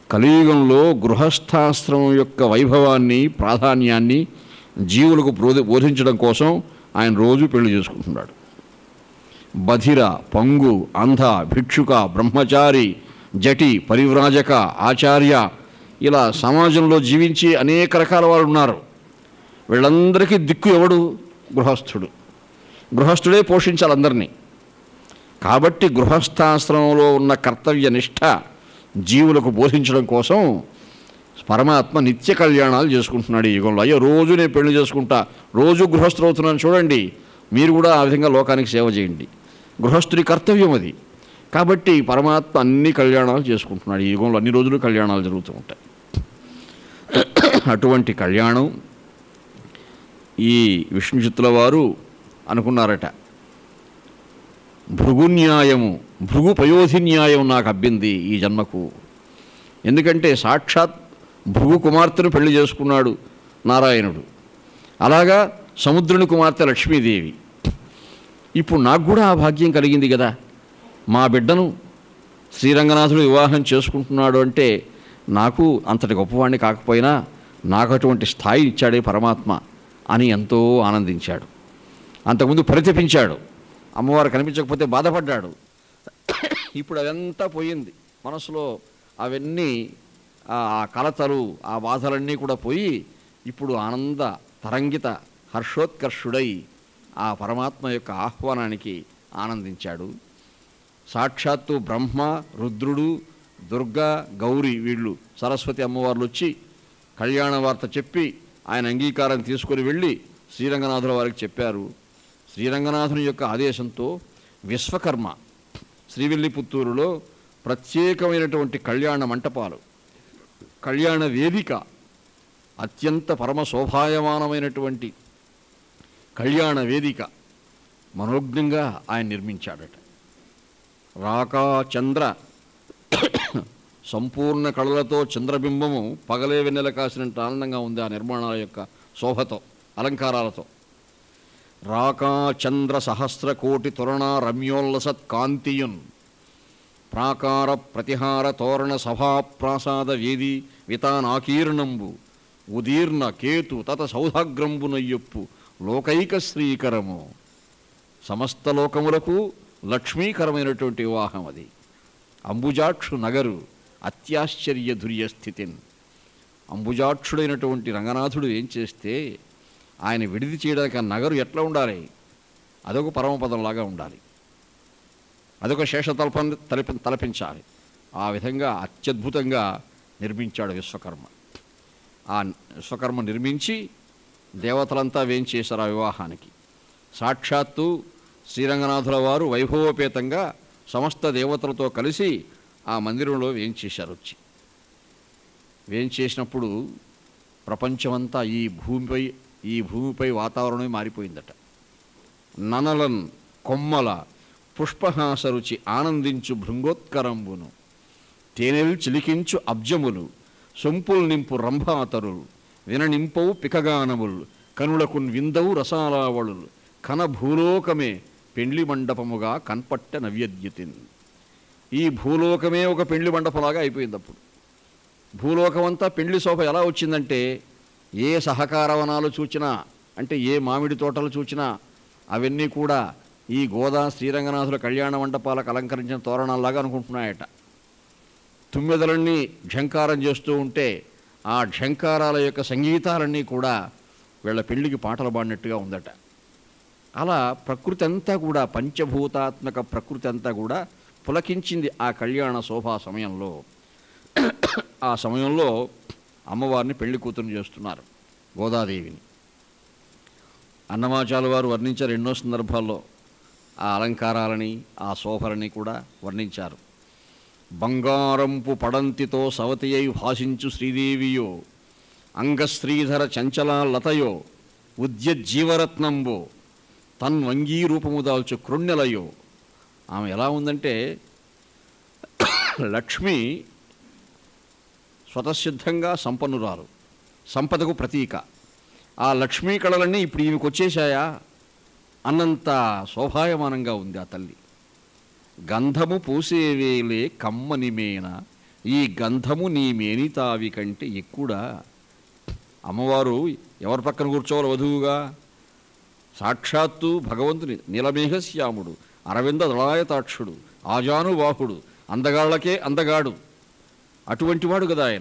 కలియుగంలో గృహస్థాశ్రమం యొక్క వైభవాన్ని ప్రాధాన్యాన్ని జీవులకు బోధి బోధించడం కోసం ఆయన రోజు పెళ్లి చేసుకుంటున్నాడు బధిర పంగు అంధ భిక్షుక బ్రహ్మచారి జటి పరివ్రాజక ఆచార్య ఇలా సమాజంలో జీవించి అనేక రకాల వారు ఉన్నారు వీళ్ళందరికీ దిక్కు ఎవడు గృహస్థుడు గృహస్థుడే పోషించాలి అందరినీ కాబట్టి గృహస్థాశ్రమంలో ఉన్న కర్తవ్య నిష్ఠ జీవులకు బోధించడం కోసం పరమాత్మ నిత్య కళ్యాణాలు చేసుకుంటున్నాడు ఈ యుగంలో అయ్యో రోజు నేను పెళ్లి చేసుకుంటా రోజు గృహస్థులు అవుతున్నాను చూడండి మీరు కూడా ఆ విధంగా లోకానికి సేవ చేయండి గృహస్థుడి కర్తవ్యం అది కాబట్టి పరమాత్మ అన్ని కళ్యాణాలు చేసుకుంటున్నాడు ఈ యుగంలో అన్ని రోజులు కళ్యాణాలు జరుగుతూ ఉంటాయి అటువంటి కళ్యాణం ఈ విష్ణుచిత్తుల వారు అనుకున్నారట భృగు న్యాయము భృగు పయోధి న్యాయం నాకు అబ్బింది ఈ జన్మకు ఎందుకంటే సాక్షాత్ భృగు కుమార్తెను పెళ్లి చేసుకున్నాడు నారాయణుడు అలాగా సముద్రుని కుమార్తె లక్ష్మీదేవి ఇప్పుడు నాకు కూడా ఆ భాగ్యం కలిగింది కదా మా బిడ్డను శ్రీరంగనాథుడు వివాహం చేసుకుంటున్నాడు అంటే నాకు అంతటి గొప్పవాడిని కాకపోయినా నాకు అటువంటి స్థాయి ఇచ్చాడే పరమాత్మ అని ఎంతో ఆనందించాడు అంతకుముందు పరితపించాడు అమ్మవారు కనిపించకపోతే బాధపడ్డాడు ఇప్పుడు అదంతా పోయింది మనసులో అవన్నీ ఆ ఆ కలతలు ఆ బాధలన్నీ కూడా పోయి ఇప్పుడు ఆనంద తరంగిత హర్షోత్కర్షుడై ఆ పరమాత్మ యొక్క ఆహ్వానానికి ఆనందించాడు సాక్షాత్తు బ్రహ్మ రుద్రుడు దుర్గా గౌరి వీళ్ళు సరస్వతి అమ్మవార్లు వచ్చి కళ్యాణ వార్త చెప్పి ఆయన అంగీకారం తీసుకొని వెళ్ళి శ్రీరంగనాథుల వారికి చెప్పారు శ్రీరంగనాథుని యొక్క ఆదేశంతో విశ్వకర్మ శ్రీవిల్లిపుత్తూరులో ప్రత్యేకమైనటువంటి కళ్యాణ మంటపాలు కళ్యాణ వేదిక అత్యంత పరమ శోభాయమానమైనటువంటి కళ్యాణ వేదిక మనోజ్ఞంగా ఆయన నిర్మించాడట రాకా చంద్ర సంపూర్ణ కళలతో చంద్రబింబము పగలే వెన్నెల కాసినంత ఆనందంగా ఉంది ఆ నిర్మాణాల యొక్క శోభతో అలంకారాలతో రాకా చంద్ర సహస్ర కోటి తొరణ రమ్యోల్లసత్ కాంతియున్ ప్రాకార ప్రతిహార తోరణ సభా ప్రాసాద వేది వితానాకీర్ణంబు ఉదీర్ణ కేతు తత సౌధాగ్రంబునయ్యొప్పు లోకైక శ్రీకరము సమస్త లోకములకు లక్ష్మీకరమైనటువంటి వివాహం అది అంబుజాక్షు నగరు అత్యాశ్చర్య ధుర్య స్థితిన్ అంబుజాక్షుడైనటువంటి రంగనాథుడు ఏం చేస్తే ఆయన విడిది చేయడానికి ఆ నగరు ఎట్లా ఉండాలి అదొక పరమపదంలాగా ఉండాలి అదొక శేషతల్ప తలపి తలపించాలి ఆ విధంగా అత్యద్భుతంగా నిర్మించాడు విశ్వకర్మ ఆ విశ్వకర్మ నిర్మించి దేవతలంతా వేంచేశారు ఆ వివాహానికి సాక్షాత్తు శ్రీరంగనాథుల వారు వైభవోపేతంగా సమస్త దేవతలతో కలిసి ఆ మందిరంలో వేంచేశారు వచ్చి వేంచేసినప్పుడు ప్రపంచమంతా ఈ భూమిపై ఈ భూమిపై వాతావరణమే మారిపోయిందట ననలన్ కొమ్మల పుష్పహాస రుచి ఆనందించు భృంగోత్కరంబును తేనెలు చిలికించు అబ్జములు సొంపులు నింపు రంభాతరులు విననింపవు పికగానములు కనులకు విందవు రసాలావళులు కన భూలోకమే పెండ్లి మండపముగా కన్పట్ట నవ్యద్యుతిన్ ఈ భూలోకమే ఒక పెండ్లి మండపంలాగా అయిపోయింది అప్పుడు భూలోకం అంతా పెండ్లి శోభ ఎలా వచ్చిందంటే ఏ సహకారవనాలు చూచినా అంటే ఏ మామిడి తోటలు చూచినా అవన్నీ కూడా ఈ గోదా శ్రీరంగనాథుల కళ్యాణ మండపాలకు అలంకరించిన తోరణాల్లాగా అనుకుంటున్నాయట తుమ్మెదలన్నీ ఝంకారం చేస్తూ ఉంటే ఆ ఝంకారాల యొక్క సంగీతాలన్నీ కూడా వీళ్ళ పెళ్లికి పాటలు పాడినట్టుగా ఉందట అలా ప్రకృతి అంతా కూడా పంచభూతాత్మక ప్రకృతి అంతా కూడా పులకించింది ఆ కళ్యాణ శోభా సమయంలో ఆ సమయంలో అమ్మవారిని పెళ్లి కూతురు చేస్తున్నారు గోదాదేవిని అన్నమాచాలు వారు వర్ణించారు ఎన్నో సందర్భాల్లో ఆ అలంకారాలని ఆ శోభలని కూడా వర్ణించారు బంగారంపు పడంతితో సవతి అయి భాషించు శ్రీదేవియో అంగశ్రీధర చంచల లతయో ఉద్యజ్జీవరత్నంబో తన్వంగీ రూపము దాల్చు కృణ్యలయో ఆమె ఎలా ఉందంటే లక్ష్మి స్వతసిద్ధంగా సంపన్నురాలు సంపదకు ప్రతీక ఆ లక్ష్మీ కళలన్నీ ఇప్పుడు ఈమెకు వచ్చేశాయా అన్నంత శోభాయమానంగా ఉంది ఆ తల్లి గంధము పూసేవేలే కమ్మనిమేన ఈ గంధము నీ మేనితావి కంటే ఎక్కుడా అమ్మవారు ఎవరి పక్కన కూర్చోవాలి వధువుగా సాక్షాత్తు భగవంతుని నీలమేఘశ్యాముడు అరవింద దళాయతాక్షుడు ఆజానుబాహుడు అందగాళ్లకే అందగాడు అటువంటి వాడు కదా ఆయన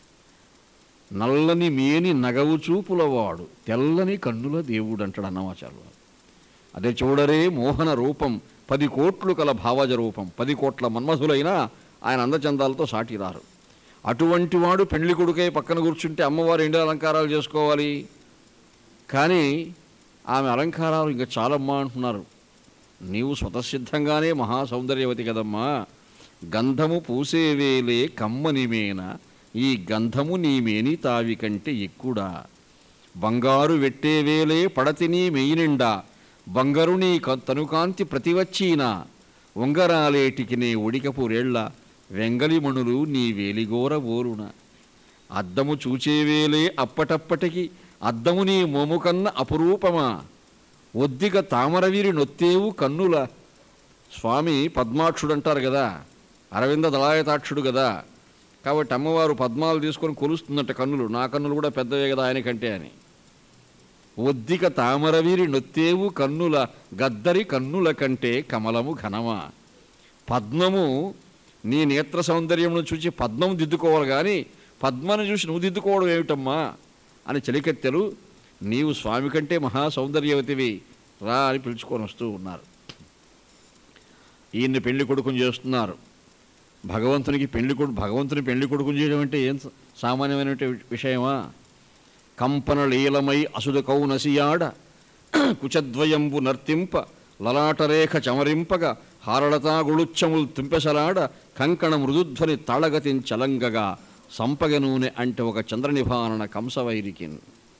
నల్లని మేని నగవు చూపులవాడు తెల్లని కన్నుల దేవుడు అంటాడు అన్నమాచారు అదే చూడరే మోహన రూపం పది కోట్లు కల భావజ రూపం పది కోట్ల మన్మధులైనా ఆయన అందచందాలతో సాటి రారు అటువంటి వాడు పెళ్లి కొడుకై పక్కన కూర్చుంటే అమ్మవారు ఎండి అలంకారాలు చేసుకోవాలి కానీ ఆమె అలంకారాలు ఇంకా చాలమ్మా అంటున్నారు నీవు స్వతసిద్ధంగానే మహాసౌందర్యవతి కదమ్మా గంధము పూసేవేలే కమ్మనిమేన ఈ గంధము నీ మేని తావి కంటే ఎక్కుడా బంగారు వెట్టేవేలే పడతిని మెయినిండా బంగారు నీ క- తనుకాంతి ప్రతివచ్చీన ఉంగరాలేటికి నీ ఉడికపురేళ్ల వెంగలిమణులు నీ వేలిగోర బోరున అద్దము చూచేవేలే అప్పటప్పటికి అద్దము నీ మోము కన్న అపురూపమా ఒద్దిక తామరవీరి నొత్తేవు కన్నుల స్వామి పద్మాక్షుడు అంటారు కదా అరవింద దళాయతాక్షుడు కదా కాబట్టి అమ్మవారు పద్మాలు తీసుకొని కొలుస్తుందంట కన్నులు నా కన్నులు కూడా పెద్దవే కదా ఆయనకంటే అని ఒద్దిక తామరవీరి నొత్తేవు కన్నుల గద్దరి కన్నుల కంటే కమలము ఘనమా పద్మము నీ నేత్ర సౌందర్యమును చూసి పద్మం దిద్దుకోవాలి కానీ పద్మను చూసి నువ్వు దిద్దుకోవడం ఏమిటమ్మా అని చెలికెత్తెలు నీవు స్వామి కంటే మహా సౌందర్యవతివి రా అని పిలుచుకొని వస్తూ ఉన్నారు ఈయన్ని పెళ్లి కొడుకుని చేస్తున్నారు భగవంతునికి పెళ్లి కొడు భగవంతుని పెళ్లి కొడుకుని చేయడం అంటే ఏం స- సామాన్యమైన విషయమా కంపన లీలమై అసుద కౌనసియాడ కుచద్వయంబు నర్తింప లలాటరేఖ చమరింపగ హారళతా గుళుచ్చములు తుంపెసలాడ కంకణ మృదుధ్వని తాళగతిన్ చలంగగా సంపగ నూనె అంటే ఒక చంద్రనిభానన కంసవైరికిన్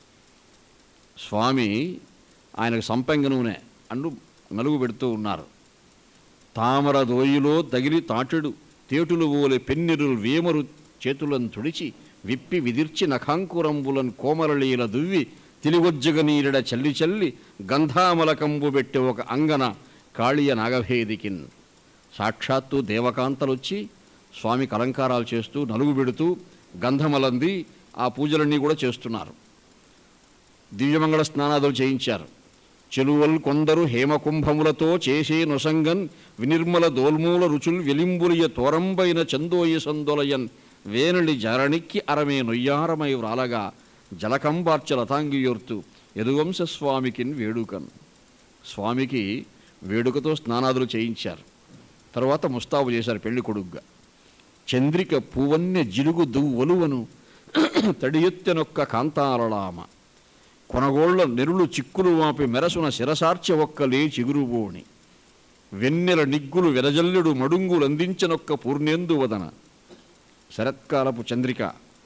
స్వామి ఆయనకు సంపంగ నూనె అన్ను నలుగు పెడుతూ ఉన్నారు తామర దోయిలో తగిలి తాటెడు తేటులు ఓలె పెన్నెరులు వేమరు చేతులను తుడిచి విప్పి విదిర్చి నఖాంకురంబులను కోమరళీల దువ్వి తిలిగొజ్జగ నీరడ చల్లి చల్లి గంధామలకంబు పెట్టి ఒక అంగన కాళీయ నాగభేదికిన్ సాక్షాత్తు దేవకాంతలొచ్చి స్వామికి అలంకారాలు చేస్తూ నలుగు పెడుతూ గంధమలంది ఆ పూజలన్నీ కూడా చేస్తున్నారు దివ్యమంగళ స్నానాదులు చేయించారు చెలువల్ కొందరు హేమకుంభములతో చేసే నొసంగన్ వినిర్మల దోల్మూల రుచుల్ వెలింబులియ తోరంబైన చందోయి సందొలయన్ వేనలి జరణిక్కి అరమే నొయ్యారమై వ్రాలగా జలకంబార్చ లతాంగియోర్తు యదువంశ స్వామికిన్ వేడుకన్ స్వామికి వేడుకతో స్నానాదులు చేయించారు తర్వాత ముస్తాబు చేశారు పెళ్లి కొడుగ్గా చంద్రిక పువన్నె జిలుగు దువ్వలువను తడియెత్తెనొక్క కాంతారళామ కొనగోళ్ల నెరులు చిక్కులు వాపి మెరసున శిరసార్చె ఒక్కలే చిగురుబోణి వెన్నెల నిగ్గులు వెదజల్లుడు మడుంగులు అందించనొక్క పూర్ణేందు వదన శరత్కాలపు చంద్రిక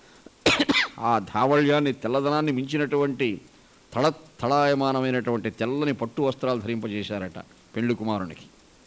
ఆ ధావళ్యాన్ని తెల్లదనాన్ని మించినటువంటి తళ తళాయమానమైనటువంటి తెల్లని పట్టు వస్త్రాలు ధరింపజేశారట పెళ్లి కుమారునికి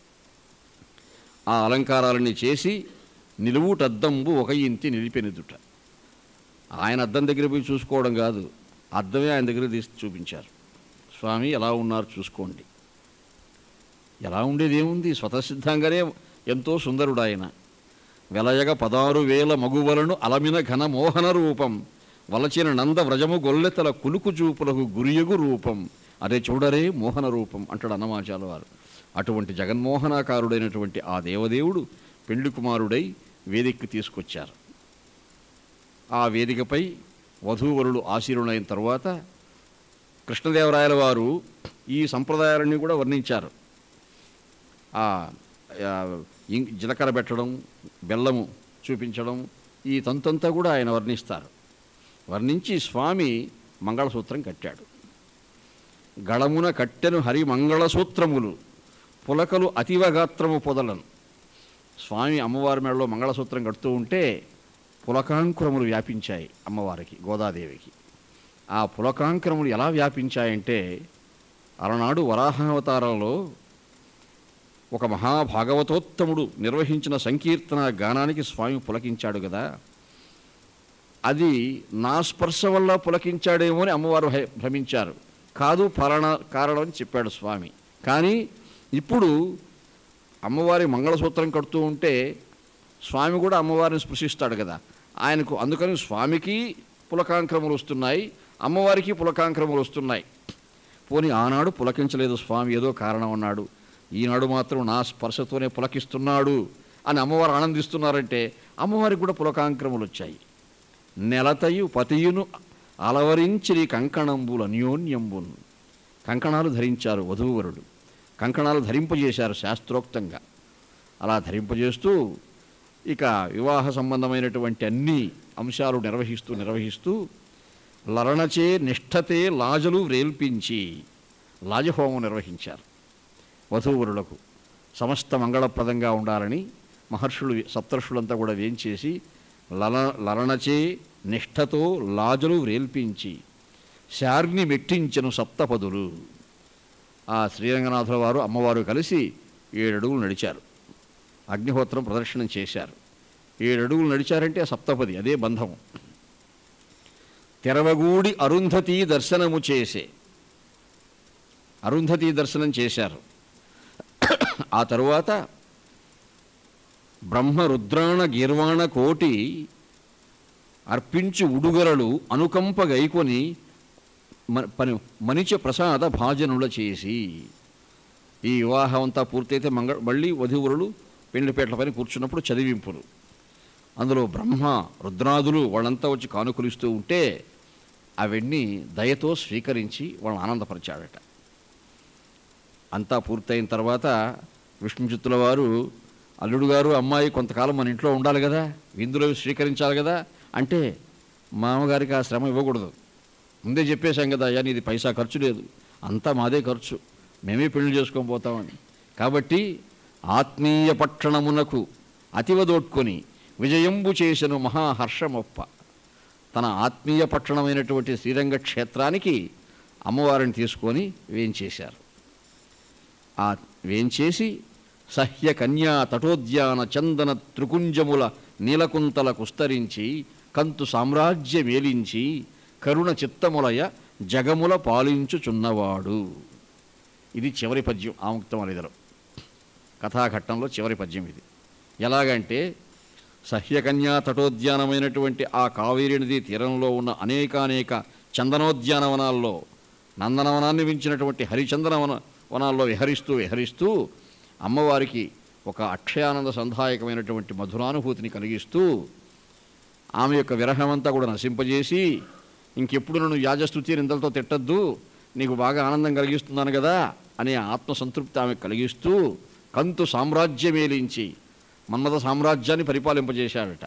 ఆ అలంకారాలన్నీ చేసి నిలువుటద్దంబు ఒక ఇంటి నిలిపెనిదుట ఆయన అద్దం దగ్గర పోయి చూసుకోవడం కాదు అద్దమే ఆయన దగ్గర తీసి చూపించారు స్వామి ఎలా ఉన్నారు చూసుకోండి ఎలా ఉండేది ఏముంది స్వతసిద్ధంగానే ఎంతో సుందరుడు ఆయన వెలయగ పదారు వేల మగువలను అలమిన ఘన మోహన రూపం వలచిన నంద వ్రజము గొల్లెతల కులుకు చూపులకు గురియగు రూపం అదే చూడరే మోహన రూపం అంటాడు అన్నమాచాల వారు అటువంటి జగన్మోహనాకారుడైనటువంటి ఆ దేవదేవుడు పెళ్లి కుమారుడై వేదికకు తీసుకొచ్చారు ఆ వేదికపై వధూవరులు ఆశీర్ణైన తర్వాత కృష్ణదేవరాయల వారు ఈ సంప్రదాయాలన్నీ కూడా వర్ణించారు ఆ ఆ, ఇం- జీలకర్ర పెట్టడం బెల్లము చూపించడం ఈ తంతంతా కూడా ఆయన వర్ణిస్తారు వర్ణించి స్వామి మంగళసూత్రం కట్టాడు గళమున కట్టెను హరి మంగళసూత్రములు పులకలు అతివగాత్రము పొదలను స్వామి అమ్మవారి మెడలో మంగళసూత్రం కడుతూ ఉంటే పులకాంకురములు వ్యాపించాయి అమ్మవారికి గోదాదేవికి ఆ పులకాంకురములు ఎలా వ్యాపించాయంటే అలనాడు వరాహావతారంలో ఒక మహాభాగవతోత్తముడు నిర్వహించిన సంకీర్తన గానానికి స్వామి పులకించాడు కదా అది నా స్పర్శ వల్ల పులకించాడేమో అని అమ్మవారు భయ- భ్రమించారు కాదు పలానా కారణం అని చెప్పాడు స్వామి కానీ ఇప్పుడు అమ్మవారి మంగళసూత్రం కడుతూ ఉంటే స్వామి కూడా అమ్మవారిని స్పృశిస్తాడు కదా ఆయనకు అందుకని స్వామికి పులకాంక్రములు వస్తున్నాయి అమ్మవారికి పులకాంక్రములు వస్తున్నాయి పోని ఆనాడు పులకించలేదు స్వామి ఏదో కారణం అన్నాడు ఈనాడు మాత్రం నా స్పర్శతోనే పులకిస్తున్నాడు అని అమ్మవారు ఆనందిస్తున్నారంటే అమ్మవారికి కూడా పులకాంక్రములు వచ్చాయి నెలతయు పతియును అలవరించిరి కంకణంబులు అన్యోన్యంబును కంకణాలు ధరించారు వధూవరుడు కంకణాలు ధరింపజేశారు శాస్త్రోక్తంగా అలా ధరింపజేస్తూ ఇక వివాహ సంబంధమైనటువంటి అన్ని అంశాలు నిర్వహిస్తూ నిర్వహిస్తూ లరణచే నిష్ఠతే లాజలు వ్రేల్పించి లాజహోమం నిర్వహించారు వధూవరులకు సమస్త మంగళప్రదంగా ఉండాలని మహర్షులు సప్తర్షులంతా కూడా వేంచేసి లల లరణచే నిష్ఠతో లాజలు వ్రేల్పించి శార్ని మెట్టించను సప్తపదులు ఆ శ్రీరంగనాథుల వారు అమ్మవారు కలిసి ఏడడుగులు నడిచారు అగ్నిహోత్రం ప్రదర్శనం చేశారు ఏడడుగులు నడిచారంటే ఆ సప్తపది అదే బంధం తెరవగూడి అరుంధతి దర్శనము చేసే అరుంధతి దర్శనం చేశారు ఆ తరువాత బ్రహ్మ రుద్రాణ గీర్వాణ కోటి అర్పించు ఉడుగరలు అనుకంప గైకొని మ- పని మనిచ ప్రసాద భాజనుల చేసి ఈ వివాహం అంతా పూర్తయితే మంగ మళ్ళీ వధువురులు పెండ్లిపేటల పైన కూర్చున్నప్పుడు చదివింపులు అందులో బ్రహ్మ రుద్రాదులు వాళ్ళంతా వచ్చి కానుకలిస్తూ ఉంటే అవన్నీ దయతో స్వీకరించి వాళ్ళని ఆనందపరిచాడట అంతా పూర్తయిన తర్వాత విష్ణుచిత్తుల వారు అల్లుడు గారు అమ్మాయి కొంతకాలం మన ఇంట్లో ఉండాలి కదా విందులో స్వీకరించాలి కదా అంటే మామగారికి ఆ శ్రమ ఇవ్వకూడదు ముందే చెప్పేశాం కదా అయ్యా నీది పైసా ఖర్చు లేదు అంతా మాదే ఖర్చు మేమే పెళ్లి చేసుకొని పోతామని కాబట్టి ఆత్మీయ పట్టణమునకు అతివదోడ్కొని విజయంబు చేసెను మహాహర్షమొప్ప తన ఆత్మీయ పట్టణమైనటువంటి శ్రీరంగ క్షేత్రానికి అమ్మవారిని తీసుకొని వేంచేశారు ఆ వేంచేసి సహ్య కన్యా తటోద్యాన చందన త్రికుంజముల నీలకుంతల కుస్తరించి కంతు సామ్రాజ్య మేలించి కరుణ చిత్తములయ జగముల పాలించుచున్నవాడు ఇది చివరి పద్యం ఆముక్తమలిదలో కథాఘట్టంలో చివరి పద్యం ఇది ఎలాగంటే సహ్యకన్యా తటోద్యానమైనటువంటి ఆ కావేరి నది తీరంలో ఉన్న అనేకానేక చందనోద్యానవనాల్లో నందనవనాన్ని మించినటువంటి హరిచందనవన వనాల్లో విహరిస్తూ విహరిస్తూ అమ్మవారికి ఒక అక్షయానంద సంధాయకమైనటువంటి మధురానుభూతిని కలిగిస్తూ ఆమె యొక్క విరహమంతా కూడా నశింపజేసి ఇంకెప్పుడు నన్ను యాజస్తుతి నిందలతో తిట్టద్దు నీకు బాగా ఆనందం కలిగిస్తున్నాను కదా అనే ఆత్మసంతృప్తి ఆమె కలిగిస్తూ కంతు సామ్రాజ్యమేలించి మన్మథ సామ్రాజ్యాన్ని పరిపాలింపజేశాడట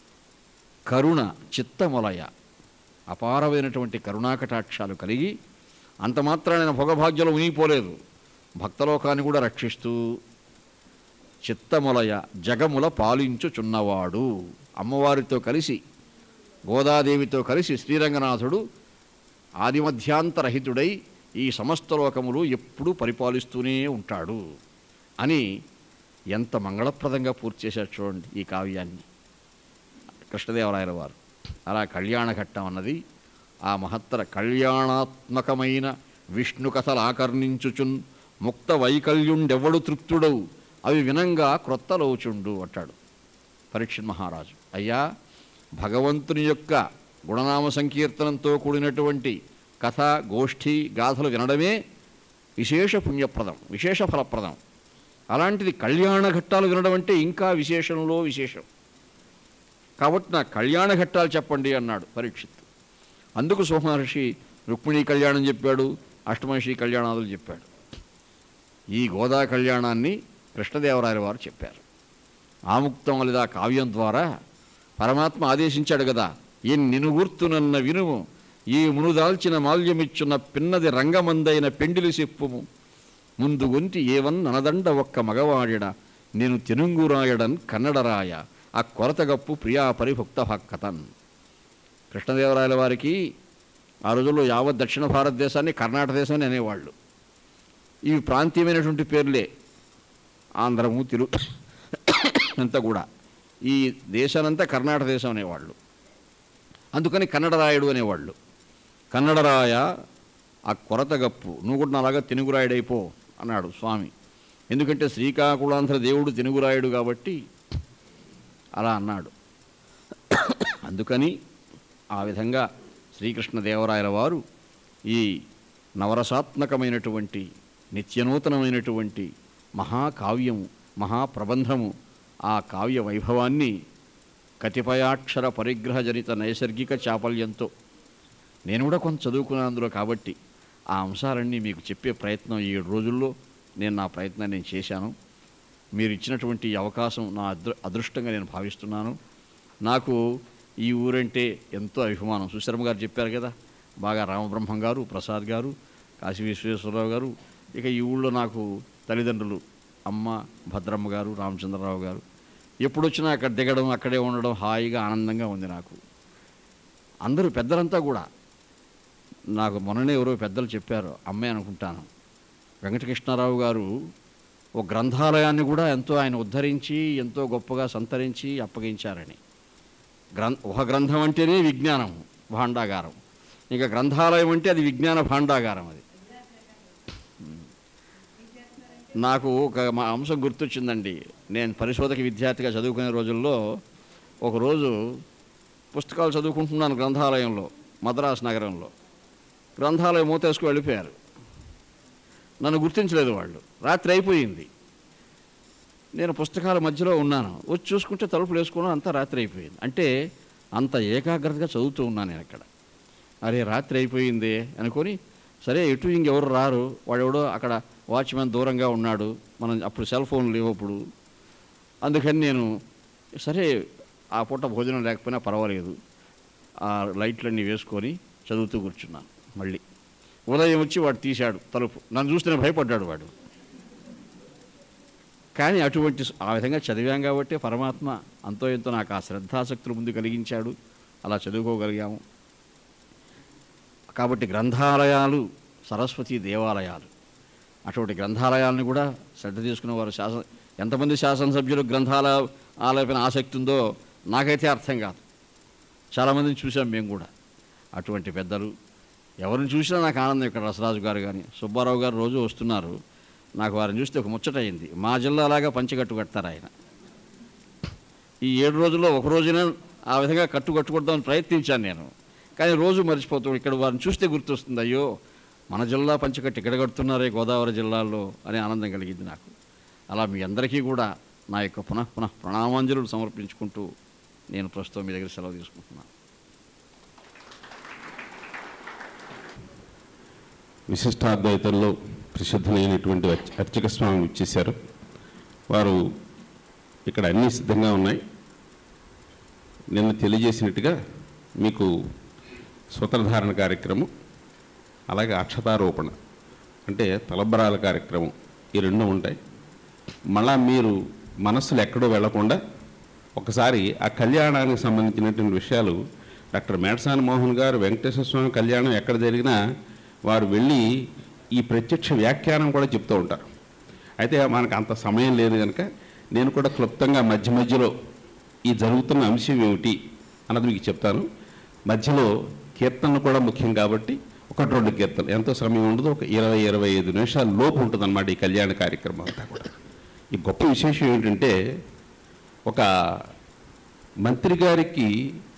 కరుణ చిత్తమొలయ అపారమైనటువంటి కరుణాకటాక్షాలు కలిగి అంత మాత్రాన భోగభాగ్యాలు ఉనిగిపోలేదు భక్తలోకాన్ని కూడా రక్షిస్తూ చిత్తములయ జగముల పాలించుచున్నవాడు అమ్మవారితో కలిసి గోదాదేవితో కలిసి శ్రీరంగనాథుడు ఆదిమధ్యాంతరహితుడై ఈ సమస్త లోకములు ఎప్పుడూ పరిపాలిస్తూనే ఉంటాడు అని ఎంత మంగళప్రదంగా పూర్తి చేశారు చూడండి ఈ కావ్యాన్ని కృష్ణదేవరాయల వారు అలా కళ్యాణఘట్టం అన్నది ఆ మహత్తర కళ్యాణాత్మకమైన విష్ణు కథలు ఆకర్ణించుచున్ ముక్త వైకల్యుండెవ్వడు తృప్తుడవు అవి వినంగా క్రొత్తలోచుండు అంటాడు పరీక్షణ్ మహారాజు అయ్యా భగవంతుని యొక్క గుణనామ సంకీర్తనంతో కూడినటువంటి కథ గోష్ఠి గాథలు వినడమే విశేష పుణ్యప్రదం విశేష ఫలప్రదం అలాంటిది కళ్యాణ ఘట్టాలు వినడం అంటే ఇంకా విశేషంలో విశేషం కాబట్టి నా కళ్యాణ ఘట్టాలు చెప్పండి అన్నాడు పరీక్షిత్ అందుకు సోమహర్షి రుక్మిణీ కళ్యాణం చెప్పాడు అష్టమహర్షి కళ్యాణాదులు చెప్పాడు ఈ గోదా కళ్యాణాన్ని కృష్ణదేవరాయల వారు చెప్పారు ఆముక్తం లేదా కావ్యం ద్వారా పరమాత్మ ఆదేశించాడు కదా ఈ నినుగుర్తునన్న వినుము ఈ మునుదాల్చిన మాల్యమిచ్చున్న పిన్నది రంగమందైన పెండిలి చెప్పుము ముందు గొంటి ఏవన్ ననదండ ఒక్క మగవాడిడ నేను తెనుంగురాయడన్ కన్నడరాయ ఆ కొరతగప్పు ప్రియా పరిభుక్త భక్కతన్ కృష్ణదేవరాయల వారికి ఆ రోజుల్లో యావత్ దక్షిణ భారతదేశాన్ని కర్ణాటక దేశాన్ని అనేవాళ్ళు ఇవి ప్రాంతీయమైనటువంటి పేర్లే ఆంధ్రము తెలుగు అంతా కూడా ఈ దేశానంతా కర్ణాటక దేశం అనేవాళ్ళు అందుకని కన్నడరాయుడు అనేవాళ్ళు కన్నడరాయ ఆ కొరతగప్పు నువ్వు కూడా నాలాగా తెనుగురాయుడైపో అన్నాడు స్వామి ఎందుకంటే శ్రీకాకుళాంధ్ర దేవుడు తెనుగురాయుడు కాబట్టి అలా అన్నాడు అందుకని ఆ విధంగా శ్రీకృష్ణదేవరాయల వారు ఈ నవరసాత్మకమైనటువంటి నిత్యనూతనమైనటువంటి మహాకావ్యము మహాప్రబంధము ఆ కావ్య వైభవాన్ని కతిపయాక్షర పరిగ్రహజనిత నైసర్గిక చాపల్యంతో నేను కూడా కొంత చదువుకున్నాను అందులో కాబట్టి ఆ అంశాలన్నీ మీకు చెప్పే ప్రయత్నం ఈ ఏడు రోజుల్లో నేను నా ప్రయత్నం నేను చేశాను మీరు ఇచ్చినటువంటి ఈ అవకాశం నా అదృ అదృష్టంగా నేను భావిస్తున్నాను నాకు ఈ ఊరంటే ఎంతో అభిమానం సుశర్మ గారు చెప్పారు కదా బాగా రామబ్రహ్మం గారు ప్రసాద్ గారు కాశీ విశ్వేశ్వరరావు గారు ఇక ఈ ఊళ్ళో నాకు తల్లిదండ్రులు అమ్మ భద్రమ్మ గారు రామచంద్రరావు గారు ఎప్పుడు వచ్చినా అక్కడ దిగడం అక్కడే ఉండడం హాయిగా ఆనందంగా ఉంది నాకు అందరూ పెద్దలంతా కూడా నాకు మొన్ననే ఎవరో పెద్దలు చెప్పారు అమ్మాయి అనుకుంటాను వెంకటకృష్ణారావు గారు ఒక గ్రంథాలయాన్ని కూడా ఎంతో ఆయన ఉద్ధరించి ఎంతో గొప్పగా సంతరించి అప్పగించారని గ్రం ఒక గ్రంథం అంటేనే విజ్ఞానం భాండాగారం ఇక గ్రంథాలయం అంటే అది విజ్ఞాన భాండాగారం అది నాకు ఒక మా అంశం గుర్తొచ్చిందండి నేను పరిశోధక విద్యార్థిగా చదువుకునే రోజుల్లో ఒకరోజు పుస్తకాలు చదువుకుంటున్నాను గ్రంథాలయంలో మద్రాసు నగరంలో గ్రంథాలయం మూతేసుకు వెళ్ళిపోయారు నన్ను గుర్తించలేదు వాళ్ళు రాత్రి అయిపోయింది నేను పుస్తకాల మధ్యలో ఉన్నాను వచ్చి చూసుకుంటే తలుపులు వేసుకున్నాను అంతా రాత్రి అయిపోయింది అంటే అంత ఏకాగ్రతగా చదువుతూ ఉన్నాను నేను అక్కడ అరే రాత్రి అయిపోయింది అనుకొని సరే ఎటు ఇంకెవరు రారు వాడెవడో అక్కడ వాచ్మెన్ దూరంగా ఉన్నాడు మనం అప్పుడు సెల్ ఫోన్ లేవు అప్పుడు అందుకని నేను సరే ఆ పూట భోజనం లేకపోయినా పర్వాలేదు ఆ లైట్లన్నీ వేసుకొని చదువుతూ కూర్చున్నాను మళ్ళీ ఉదయం వచ్చి వాడు తీశాడు తలుపు నన్ను చూస్తేనే భయపడ్డాడు వాడు కానీ అటువంటి స- ఆ విధంగా చదివాం కాబట్టి పరమాత్మ అంతో ఎంతో నాకు ఆ శ్రద్ధాసక్తులు ముందు కలిగించాడు అలా చదువుకోగలిగాము కాబట్టి గ్రంథాలయాలు సరస్వతి దేవాలయాలు అటువంటి గ్రంథాలయాలను కూడా శ్రద్ధ తీసుకున్న వారు శాసన ఎంతమంది శాసనసభ్యులు గ్రంథాల ఆలపైన ఆసక్తి ఉందో నాకైతే అర్థం కాదు చాలామందిని చూసాం మేము కూడా అటువంటి పెద్దలు ఎవరిని చూసినా నాకు ఆనందం ఇక్కడ రసరాజు గారు కానీ సుబ్బారావు గారు రోజు వస్తున్నారు నాకు వారిని చూస్తే ఒక ముచ్చట అయింది మా జిల్లాలాగా పంచకట్టు కడతారు ఆయన ఈ ఏడు రోజుల్లో ఒక రోజునే ఆ విధంగా కట్టు కట్టుకుందామని ప్రయత్నించాను నేను కానీ రోజు మర్చిపోతూ ఇక్కడ వారిని చూస్తే గుర్తొస్తుంది అయ్యో మన జిల్లా పంచకట్టు ఇక్కడ కడుతున్నారే గోదావరి జిల్లాలో అనే ఆనందం కలిగింది నాకు అలా మీ అందరికీ కూడా నా యొక్క పునః పునః ప్రణామాంజలులు సమర్పించుకుంటూ నేను ప్రస్తుతం మీ దగ్గర సెలవు తీసుకుంటున్నాను విశిష్టాద్వైతంలో ప్రసిద్ధులైనటువంటి అర్చ- అర్చక స్వామి ఇచ్చేశారు వారు ఇక్కడ అన్నీ సిద్ధంగా ఉన్నాయి నిన్న తెలియజేసినట్టుగా మీకు సూత్రధారణ కార్యక్రమం అలాగే అక్షతారోపణ అంటే తలబరాల కార్యక్రమం ఈ రెండు ఉంటాయి మళ్ళా మీరు మనస్సులు ఎక్కడో వెళ్లకుండా ఒకసారి ఆ కళ్యాణానికి సంబంధించినటువంటి విషయాలు డాక్టర్ మేడసాని మోహన్ గారు వెంకటేశ్వర స్వామి కళ్యాణం ఎక్కడ జరిగినా వారు వెళ్ళి ఈ ప్రత్యక్ష వ్యాఖ్యానం కూడా చెప్తూ ఉంటారు అయితే మనకు అంత సమయం లేదు కనుక నేను కూడా క్లుప్తంగా మధ్య మధ్యలో ఈ జరుగుతున్న అంశం ఏమిటి అన్నది మీకు చెప్తాను మధ్యలో కీర్తనలు కూడా ముఖ్యం కాబట్టి ఒకటి రెండు కీర్తనలు ఎంతో సమయం ఉండదు ఒక ఇరవై ఇరవై ఐదు నిమిషాల లోపు ఉంటుందన్నమాట ఈ కళ్యాణ కార్యక్రమం అంతా కూడా ఈ గొప్ప విశేషం ఏంటంటే ఒక మంత్రి గారికి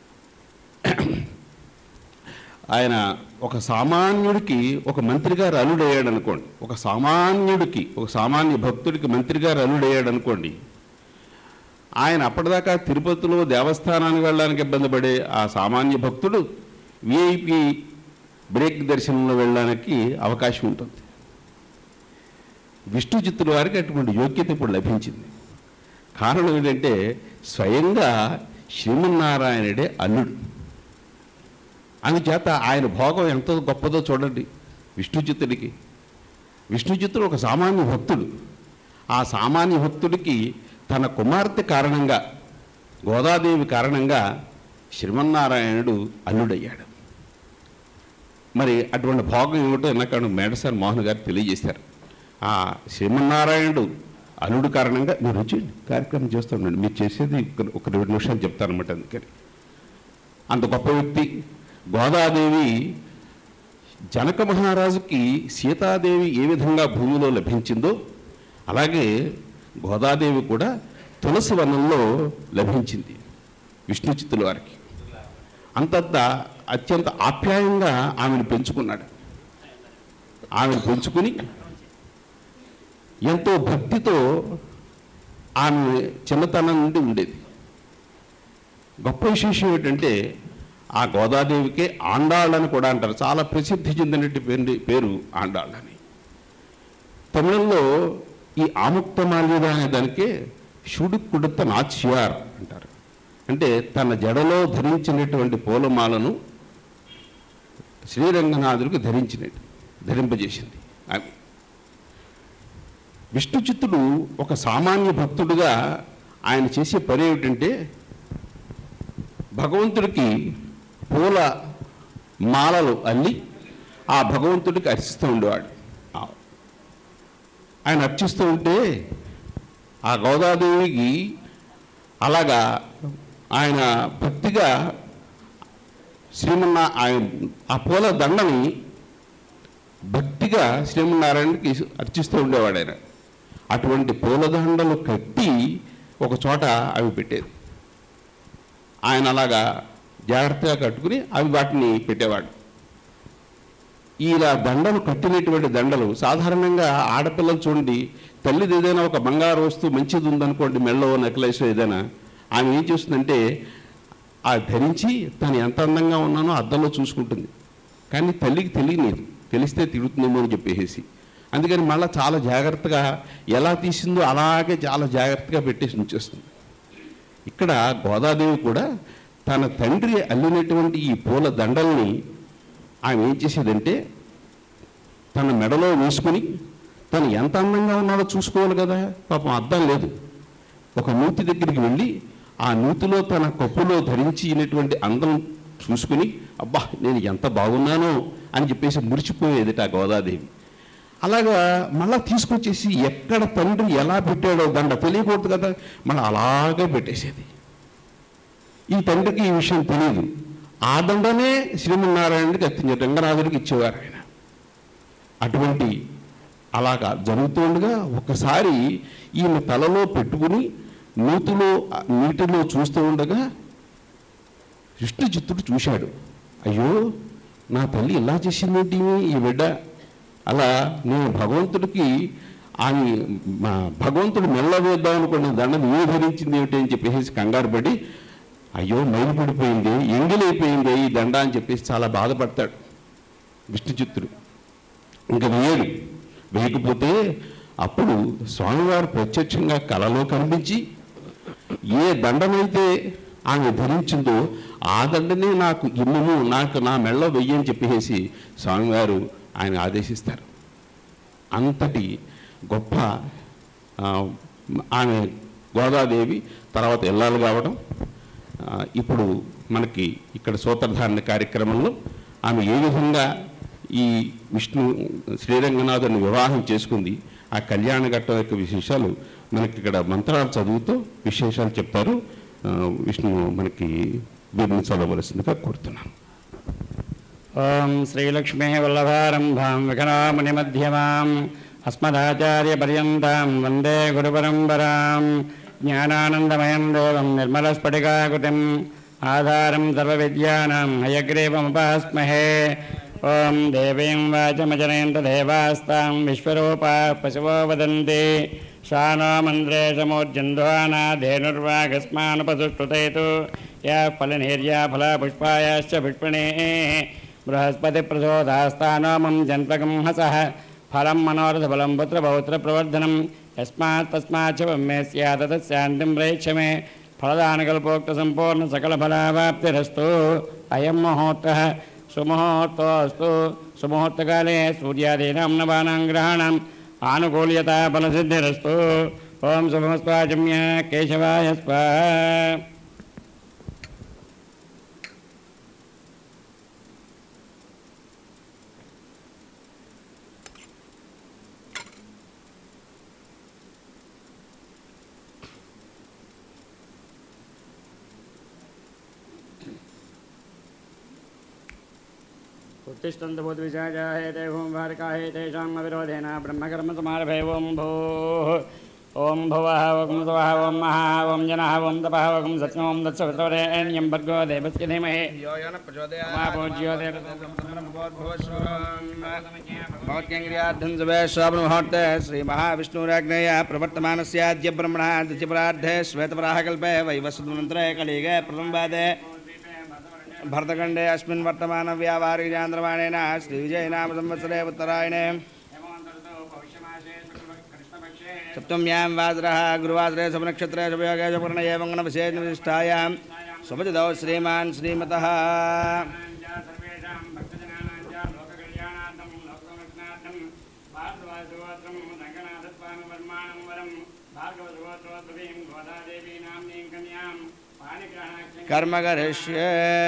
ఆయన ఒక సామాన్యుడికి ఒక మంత్రి గారు అల్లుడయ్యాడు అనుకోండి ఒక సామాన్యుడికి ఒక సామాన్య భక్తుడికి మంత్రి గారు అల్లుడయ్యాడు అనుకోండి ఆయన అప్పటిదాకా తిరుపతిలో దేవస్థానానికి వెళ్ళడానికి ఇబ్బంది పడే ఆ సామాన్య భక్తుడు విఐపి బ్రేక్ దర్శనంలో వెళ్ళడానికి అవకాశం ఉంటుంది విష్ణు చిత్తుల వారికి అటువంటి యోగ్యత ఇప్పుడు లభించింది కారణం ఏంటంటే స్వయంగా శ్రీమన్నారాయణుడే అల్లుడు అందుచేత ఆయన భోగం ఎంత గొప్పదో చూడండి విష్ణుచిత్తుడికి విష్ణుచిత్తుడు ఒక సామాన్య భక్తుడు ఆ సామాన్య భక్తుడికి తన కుమార్తె కారణంగా గోదాదేవి కారణంగా శ్రీమన్నారాయణుడు అల్లుడయ్యాడు మరి అటువంటి భోగం ఏమిటో ఎన్నకాడు మేడసారి మోహన్ గారు తెలియజేశారు ఆ శ్రీమన్నారాయణుడు అల్లుడు కారణంగా మీరు వచ్చి కార్యక్రమం చేస్తామండి మీరు చేసేది ఒక- ఒక రెండు నిమిషాలు చెప్తానమాట అందుకని అంత గొప్ప వ్యక్తి గోదాదేవి జనక మహారాజుకి సీతాదేవి ఏ విధంగా భూమిలో లభించిందో అలాగే గోదాదేవి కూడా తులసి వనంలో లభించింది విష్ణు చిత్తుల వారికి అంతంత అత్యంత ఆప్యాయంగా ఆమెను పెంచుకున్నాడు ఆమెను పెంచుకుని ఎంతో భక్తితో ఆమె చిన్నతనం నుండి ఉండేది గొప్ప విశేషం ఏంటంటే ఆ గోదాదేవికే ఆండాళ్ళని కూడా అంటారు చాలా ప్రసిద్ధి చెందినట్టు పేరు పేరు ఆండాళ్ళని తమిళంలో ఈ ఆముక్తమాల్యద అనే దానికే షుడు కుడుత నాచ్యార్ అంటారు అంటే తన జడలో ధరించినటువంటి పూలమాలను శ్రీరంగనాథుడికి ధరించినట్టు ధరింపజేసింది ఆమె విష్ణు చిత్తుడు ఒక సామాన్య భక్తుడుగా ఆయన చేసే పని ఏమిటంటే భగవంతుడికి పూల మాలలు అల్లి ఆ భగవంతుడికి అర్చిస్తూ ఉండేవాడు ఆ- ఆయన అర్చిస్తూ ఉంటే ఆ గోదాదేవికి అలాగా ఆయన భక్తిగా శ్రీమన్నా ఆయన ఆ పూల దండని భక్తిగా శ్రీమన్నారాయణకి అర్చిస్తూ ఉండేవాడు ఆయన అటువంటి పూలదండలు కట్టి ఒక చోట అవి పెట్టేది ఆయన అలాగా జాగ్రత్తగా కట్టుకుని అవి వాటిని పెట్టేవాడు ఇలా దండలు కట్టినటువంటి దండలు సాధారణంగా ఆడపిల్లలు చూడండి తల్లిది ఏదైనా ఒక బంగారు వస్తువు మంచిది ఉందనుకోండి మెళ్ళో నెక్లెస్ ఏదైనా ఆమె ఏం చేస్తుందంటే ఆ ధరించి తను ఎంత అందంగా ఉన్నానో అద్దంలో చూసుకుంటుంది కానీ తల్లికి తెలియలేదు తెలిస్తే తిడుతుందేమో అని చెప్పేసి అందుకని మళ్ళీ చాలా జాగ్రత్తగా ఎలా తీసిందో అలాగే చాలా జాగ్రత్తగా పెట్టేసి ఉంచేస్తుంది ఇక్కడ గోదాదేవి కూడా తన తండ్రి అల్లినటువంటి ఈ పూల దండల్ని ఆమె ఏం చేసేదంటే తన మెడలో వేసుకుని తను ఎంత అందంగా ఉన్నాడో చూసుకోవాలి కదా పాపం అర్థం లేదు ఒక నూతి దగ్గరికి వెళ్ళి ఆ నూతిలో తన కప్పులో ధరించినటువంటి అందం చూసుకుని అబ్బా నేను ఎంత బాగున్నానో అని చెప్పేసి మురిచిపోయేదిట ఆ గోదాదేవి అలాగా మళ్ళా తీసుకొచ్చేసి ఎక్కడ తండ్రి ఎలా పెట్టాడో దండ తెలియకూడదు కదా మళ్ళీ అలాగే పెట్టేసేది ఈ తండ్రికి ఈ విషయం తెలియదు ఆ దండనే శ్రీమన్నారాయణుడికి అత్యంత రంగనాథుడికి ఇచ్చేవారు ఆయన అటువంటి అలాగా జరుగుతూ ఉండగా ఒకసారి ఈమె తలలో పెట్టుకుని నూతిలో నీటిలో చూస్తూ ఉండగా విష్ణు చిత్తుడు చూశాడు అయ్యో నా తల్లి ఇలా చేసిందేంటి ఈ బిడ్డ అలా నేను భగవంతుడికి ఆమె మా భగవంతుడు మెల్ల వేద్దాం అనుకున్న దండను ఏ ధరించింది ఏమిటి అని చెప్పేసి కంగారు పడి అయ్యో మైలు పడిపోయింది ఎంగిలైపోయింది ఈ దండ అని చెప్పేసి చాలా బాధపడతాడు విష్ణు చిత్తుడు ఇంకా వేయడు వేయకపోతే అప్పుడు స్వామివారు ప్రత్యక్షంగా కలలో కనిపించి ఏ దండమైతే ఆమె ధరించిందో ఆ దండనే నాకు ఇమ్మము నాకు నా మెళ్ళ వెయ్యని చెప్పేసి స్వామివారు ఆయన ఆదేశిస్తారు అంతటి గొప్ప ఆ, ఆమె గోదాదేవి తర్వాత ఇల్లాలు కావడం ఆ, ఇప్పుడు మనకి ఇక్కడ సూత్రధారణ కార్యక్రమంలో ఆమె ఏ విధంగా ఈ విష్ణు శ్రీరంగనాథుని వివాహం చేసుకుంది ఆ కళ్యాణ ఘట్టం యొక్క విశేషాలు మనకి ఇక్కడ మంత్రాలు చదువుతూ విశేషాలు చెప్తారు ఆ, విష్ణు మనకి వీరిని చదవలసిందిగా కోరుతున్నాను ఓం శ్రీలక్ష్మీ వల్లభారంభాం విఘనామునిమధ్యమాం అస్మదాచార్యపర్యంతాం వందే గురుపరంపరాం జ్ఞానానందమయం దేవం నిర్మలస్ఫటికాకృతిం ఆధారం సర్వవిద్యానాం హయగ్రీవముపాస్మహే ఓం దేవీం వాచమజనయంత దేవాస్తాం విశ్వరూపా పశవో వదంతి శానో మంత్రేశమోర్జంధ్వానా ధేనుర్వాగస్మానుపదుష్టుతేతు యా ఫలనిర్యా ఫలపుష్పాయాశ్చ పుష్పణే బృహస్పతి ప్రచోదాస్తానో మం జన్మకం హసః ఫలం మనోరథఫలం పుత్రపౌత్ర ప్రవర్ధనం యస్మాత్ తస్మాత్ చ మే స్యాత్ తత్శాంతిం ప్రేక్ష మే ఫలదానకల్పోక్త సంపూర్ణ సకల ఫలావాప్తిరస్తు అయం ముహూర్తः సుముహూర్తోऽस्तु సుముహూర్తకాలే సూర్యాదీనాం నవానాం గ్రహాణం ఆనుకూల్యత ఫలసిద్ధిరస్తు ఓం శుభమస్వాచమ్య కేశవాయ స్వాహ उत्तिष्ठन्तभूतविशाचाहेते होमवारकाहे तेषाम् अविरोधेन ब्रह्मकर्मसमारभे ओं भूः ఓం భువः ఓం సువः ఓం మహः ఓం జనः ఓం తపः ఓం సత్యం ఓం దత్సవితరేణ్యం భర్గో దేవస్య ధీమహి మా పూజ్యో भवत्यङ्ग्रियार्धन्सुभेश्वाब्रह्महोत्ते श्रीमहाविष्णुराज्ञया प्रवर्तमानस्याद्य ब्रह्मणः द्वितीयपरार्धे श्वेतपराहकल्पे वैवस्वतमन्त्रे कलिगे प्रथमवादे भरतखण्डे अस्मिन् वर्तमानव्यावारिजान्द्रमाणेन श्रीविजयनाम संवत्सरे उत्तरायणे सप्तम्यां वासरः गुरुवासरे शुभनक्षत्रे शुभयोगे शुभवर्णये मङ्गलविशेषविशिष्टायां शुभजदौ श्रीमान् श्रीमतः कर्म करिष्ये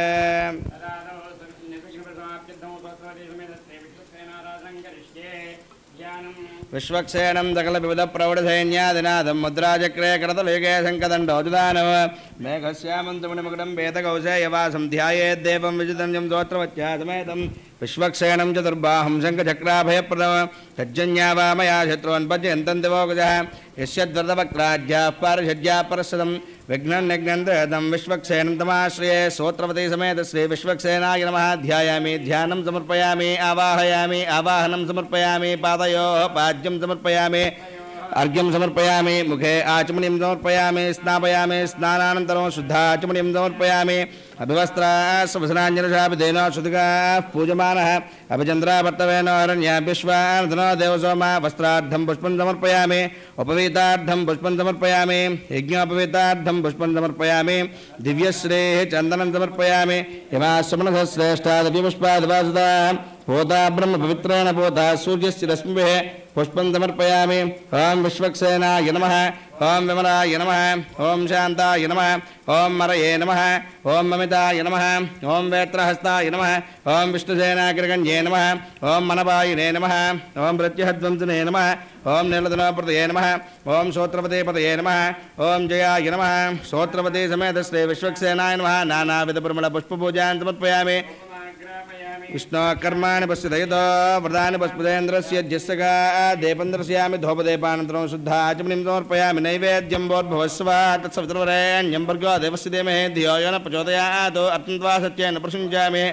विश्वक्सेनं सकलविविधप्रौढसैन्यादिनाथं मुद्राचक्रे करतलयुगे शङ्खदण्डोजुदानव मेघश्यामन्तमुनिमुकुटं वेदकौशेयवासं ध्यायेद्देवं विजितं यं दोत्रवत्यासमेतं विश्वक्सेनं चतुर्बाहं शङ्खचक्राभयप्रदव सज्जन्या वा मया शत्रुवन् पद्यन्तं दिवोगजः यस्यद्वृतवक्त्राज्याः पारिषज्याः परस्सदं विघ्नं निघ्नन्दं विश्वक्सेनं तमाश्रये सोत्रवती समेत श्री विश्वक्सेनाय नमः ध्यायामि ध्यानं समर्पयामि आवाहयामि आवाहनं समर्पयामि पादयोः पाद्यं समर्पयामि अर्घ्यं समर्पयामि मुखे आचमनीं समर्पयामि स्नापयामि स्नानानन्तरं शुद्धाचमनीं समर्पयामि अभिवस्त्रास्वसनाञ्जनशाभिधेन श्रुतिकाः पूजमानः अभिचन्द्रावर्तवेन अरण्या विश्वानधनो देवसोमा वस्त्रार्थं पुष्पं समर्पयामि उपवीतार्थं पुष्पं समर्पयामि यज्ञोपवीतार्थं पुष्पं समर्पयामि दिव्यश्रेः चन्दनं समर्पयामि हिमाश्रमणसश्रेष्ठा दिव्यपुष्पादिवासुता पोता ब्रह्म पवित्रेण पोता सूर्यस्य रश्मिभिः पुष्पं समर्पयामि ॐ विश्वक्सेनाय नमः ॐ विमलाय नमः ॐ शान्ताय नमः ॐ मरये नमः ॐ ममिताय नमः ॐ वेत्रहस्ताय नमः ॐ विष्णुसेनाग्रगण्ये नमः ॐ मनपायिने नमः ॐ प्रत्यहध्वंसने नमः ॐ नीलधनोपतये नमः ॐ श्रोत्रपतेपतये नमः ॐ जयाय नमः श्रोत्रपते समेत श्री विश्वक्सेनाय नमः नानाविधपरिमलपुष्पपूजान् समर्पयामि विष्णुकर्माणि पश्यदयतो व्रतानि पश्पदेन्द्रस्य जस्यगा देपेन्द्रस्यामि धोपदेपानन्तरं शुद्धाचमनीं समर्पयामि नैवेद्यं वोद्भवस्व तत्सवितुर्वरेण्यं भर्गो देवस्य देमहे धियो यो न प्रचोदयात् अत्यन्त्वा सत्येन प्रसुञ्जामि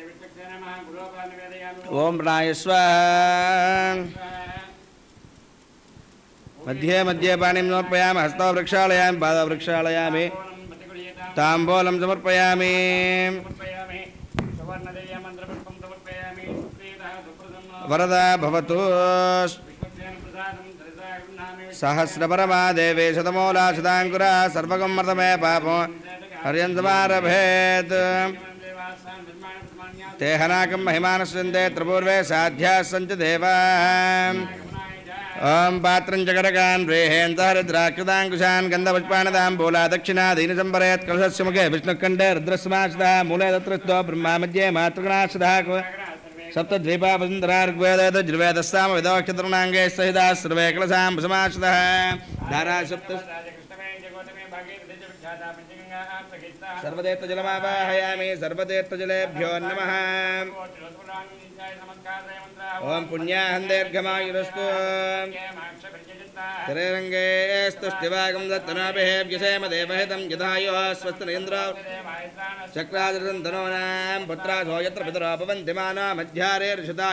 ॐ प्रायस्व मध्ये मध्ये पाणिं समर्पयामि हस्तो वृक्षालयामि पादौ वृक्षालयामि ताम्बूलं समर्पयामि वरदा भवतु सहस्रपरमा देवे शतमूला शताङ्कुरा सर्वगं मर्दमे पापो हर्यन्तमारभेत् ते हनाकं महिमानस्यन्ते त्रिपूर्वे साध्याः सन्ति देवा ॐ पात्रं जगरगान् व्रेहेन्तहरिद्राकृताङ्कुशान् गन्धपुष्पाणदाम्बूला दक्षिणा दीनसम्बरेत् कलशस्य मुखे विष्णुकण्ठे रुद्रस्माश्रदा मूले तत्रस्थो ब्रह्मा मध्ये मातृगणाश्रदा सप्तद्वीपावसुन्दरार्ग्वेदजुर्वेदस्साम विदोक्षतरुणाङ्गे सहिता सर्वे कलशां समाश्रदः धारा सप्त सर्वदेत्तजलमावाहयामि सर्वदेत्तजलेभ्यो नमः ॐ पुण्याहं दीर्घमायुरस्तु शरीरङ्गे स्तुष्टिवागं दत्तनाभिहेभ्यसेम देवहितं यथायुः स्वस्तनेन्द्रो चक्रादृतन्तनूनां पुत्रासो यत्र पितरो भवन्ति मानो मध्यारे ऋषता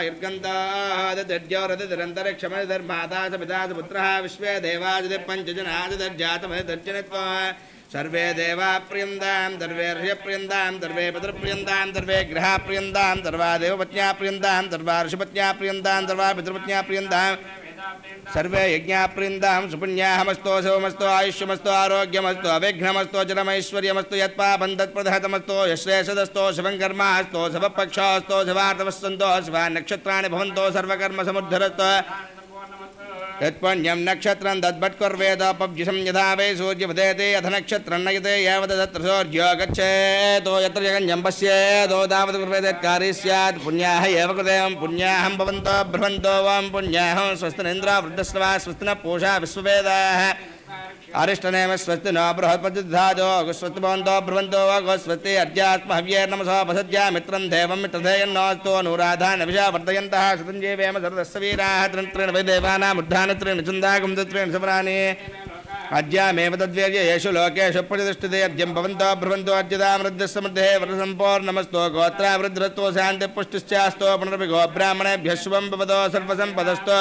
यर्गन्तादिद्योरदिरन्तरिक्षमधिर्माता च पिता च पुत्रः विश्वे देवादिपञ्चजनादिदर्जातमधिदर्जनित्वा सर्वे देवा प्रियन्तां सर्वे ऋषप्रियन्तां सर्वे पितृप्रियन्तां सर्वे गृहप्रियन्तां सर्वा देवपत्न्या प्रियन्तां सर्वा ऋषपत्न्या प्रियन्तां सर्वा पितृपत्न्या प्रियन्तां सर्वे यज्ञाप्रियन्तां सुपुण्याहमस्तु शिवमस्तु आयुष्यमस्तु आरोग्यमस्तु अविघ्नमस्तु जलमैश्वर्यमस्तु यत्पापं तत्प्रदहतमस्तु यश्रेषदस्तु शिवं कर्मास्तु शिवपक्षोस्तु शिवार्तवस्सन्तो शिवा नक्षत्राणि भवन्तो सर्वकर्मसमुद्धरस्तु यत्पुण्यं नक्षत्रं तद्भट्कुर्वेदोपब्जिषं यथा वै सूर्यपदेते अथ नक्षत्रं नयते यावत् तत्र सूर्यो गच्छेतो यत्र जगन्यं पश्येतो तावत् कुर्वेदेत्कारी स्यात् पुण्याः एव कृतेयं पुण्याहं भवन्तो ब्रवन्तो वां पुण्याहं स्वस्तिनेन्द्रो वृद्धस्वा स्वस्तिनः पूषा विश्ववेदाः అరిష్టనేమ స్వస్తి నో బృహస్పతిధాజో స్వస్తి భవంతో బ్రువంతో గో స్వస్తి అద్యాత్మ హవ్యేర్నమసో వసద్యా మిత్రం దేవం మిత్రధేయన్నోస్తో నూరాధాన్ అభిషా వర్ధయంతః శతం జీవేమ సర్వస్వ వీరాः త్రిణ వై దేవానాముద్ధాన త్రీణ చుందాకం త్రీణ శబరాని అద్యామేవ తద్వేర్య యేషు లోకేషు ప్రతిష్ఠితే అద్యం భవంతో బ్రువంతో అద్యతామృద్ధస్సమృద్ధే వ్రతసంపూర్ణమస్తో గోత్రావృద్ధరత్వో శాంతి పుష్టిశ్చాస్తో పునరపి గోబ్రాహ్మణేభ్యः శుభం భవతో సర్వసంపదస్తో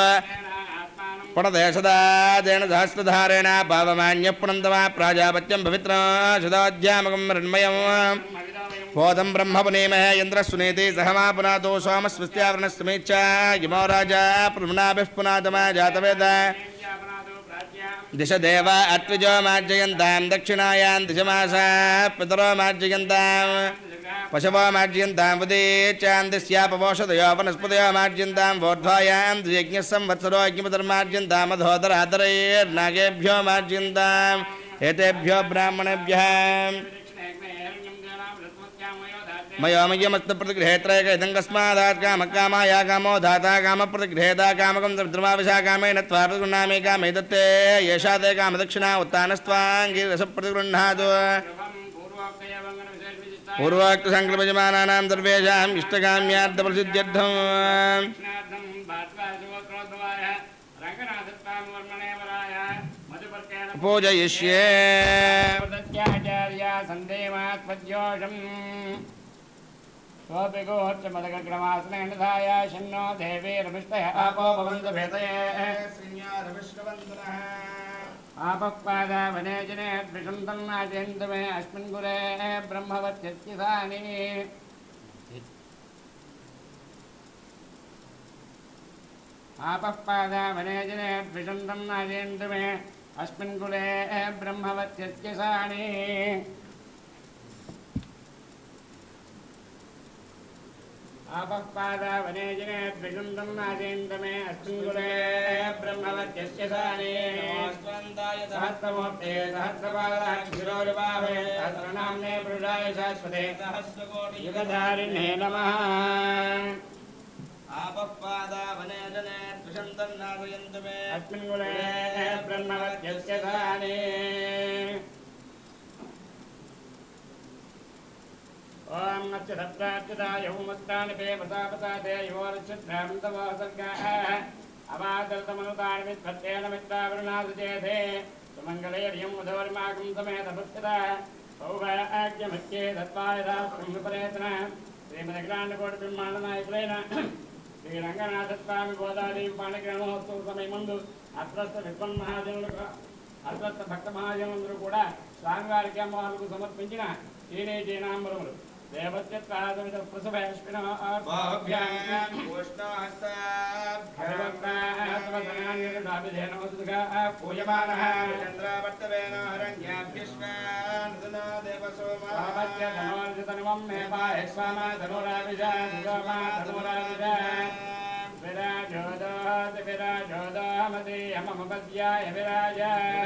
పునదేశదాదేన సహస్రధారేణ పావమాన్య పునందమా ప్రాజాపత్యం పవిత్రం శుధాధ్యామకం మృణ్మయం బోధం బ్రహ్మపునేమహ ఇంద్రస్సునేతి సహమా పునాతో సోమస్వస్త్యావరణస్సుమేచ్ఛ యమో రాజా పునాభిః పునాతమా జాతవేద దిశ దేవ అత్విజో మార్జయంతాం దక్షిణాయాం దిశమాసా పితరో మార్జయంతాం పశవో మార్జయంతాం ఉదీచాం దిశ్యాపవోషదయో వనస్పతయో మార్జయంతాం వోర్ధ్వాయాం ద్వియజ్ఞ సంవత్సరో అగ్నిపతిర్మార్జయంతాం అధోదరాధరైర్నాగేభ్యో మార్జయంతాం ఏతేభ్యో బ్రాహ్మణేభ్యः మయోమయమస్తు प्रतिगृहेत्रैक इदं कस्मादात् कामकामाया कामो धाता कामप्रतिगृहेता कामकं द्रमाविशा कामेन त्वा प्रतिगृह्णामि कामे दत्ते येषा ते कामदक्षिणा उत्तानस्त्वाङ्गिरसप्रतिगृह्णातु पूर्वोक्तसङ्कल्पयमानानां सर्वेषाम् इष्टकाम्यार्थप्रसिद्ध्यर्थम् पूजयिष्ये सन्देवात्मज्योषम् सोऽपि गोच्चमदग्रमासनेन धाय शन्नो देवीरमिष्टय आपो भवन्तु भेदये आपक्पादा वने जने विषन्तम् आचयन्तु मे अस्मिन् कुले ब्रह्मवत्यस्तिधानि आपःपादा वने जने विषन्तम् आचयन्तु मे अस्मिन् कुले ब्रह्मवत्यस्य सानि आपःपादा वने जने द्विषन्तम् आचयन्तु मे अस्मिन् कुले ब्रह्मवत्यस्य सानि सहस्रमूर्ते सहस्रपादाक्षिरोरुबाहे सहस्रनाम्ने पुरुषाय शाश्वते युगधारिणे नमः अस्मिन् कुले ब्रह्मवत्यस्य सानि ॐ नच्च सप्ताच्युताय हुमस्तानि पे प्रतापताते योरच्छिद्रामन्तवो सर्गाः अवादर्तमनुतानि विद्भत्तेन मित्रावरुणासुचेथे सुमङ्गलैर्यं उदवर्माकं समेतपुष्पिता सौभाग्यमत्ये दत्त्वाय दास्परेतन శ్రీమదగ్రాండకోటిబ్రహ్మాండనాయకులైన శ్రీ రంగనాథస్వామి గోదాదేవి పాణగ్రహణోత్సవ సమయమందు అత్రస్థ విద్వన్మహాజనులకు అత్రస్థ భక్త మహాజనులందరూ కూడా స్వామివారికి అమ్మవారికి సమర్పించిన చీనేటి నాంబరములు దేవత్యత్రాదమిత ప్రసభేష్మిన పూయమానః పాపత్య ధనోర్జితనుమం మే పాయ స్వామ ధనురావిజా సుగమా ధనురావిజా విరాజోదోహ విరాజోదోహమతి యమమపద్యాయ విరాజ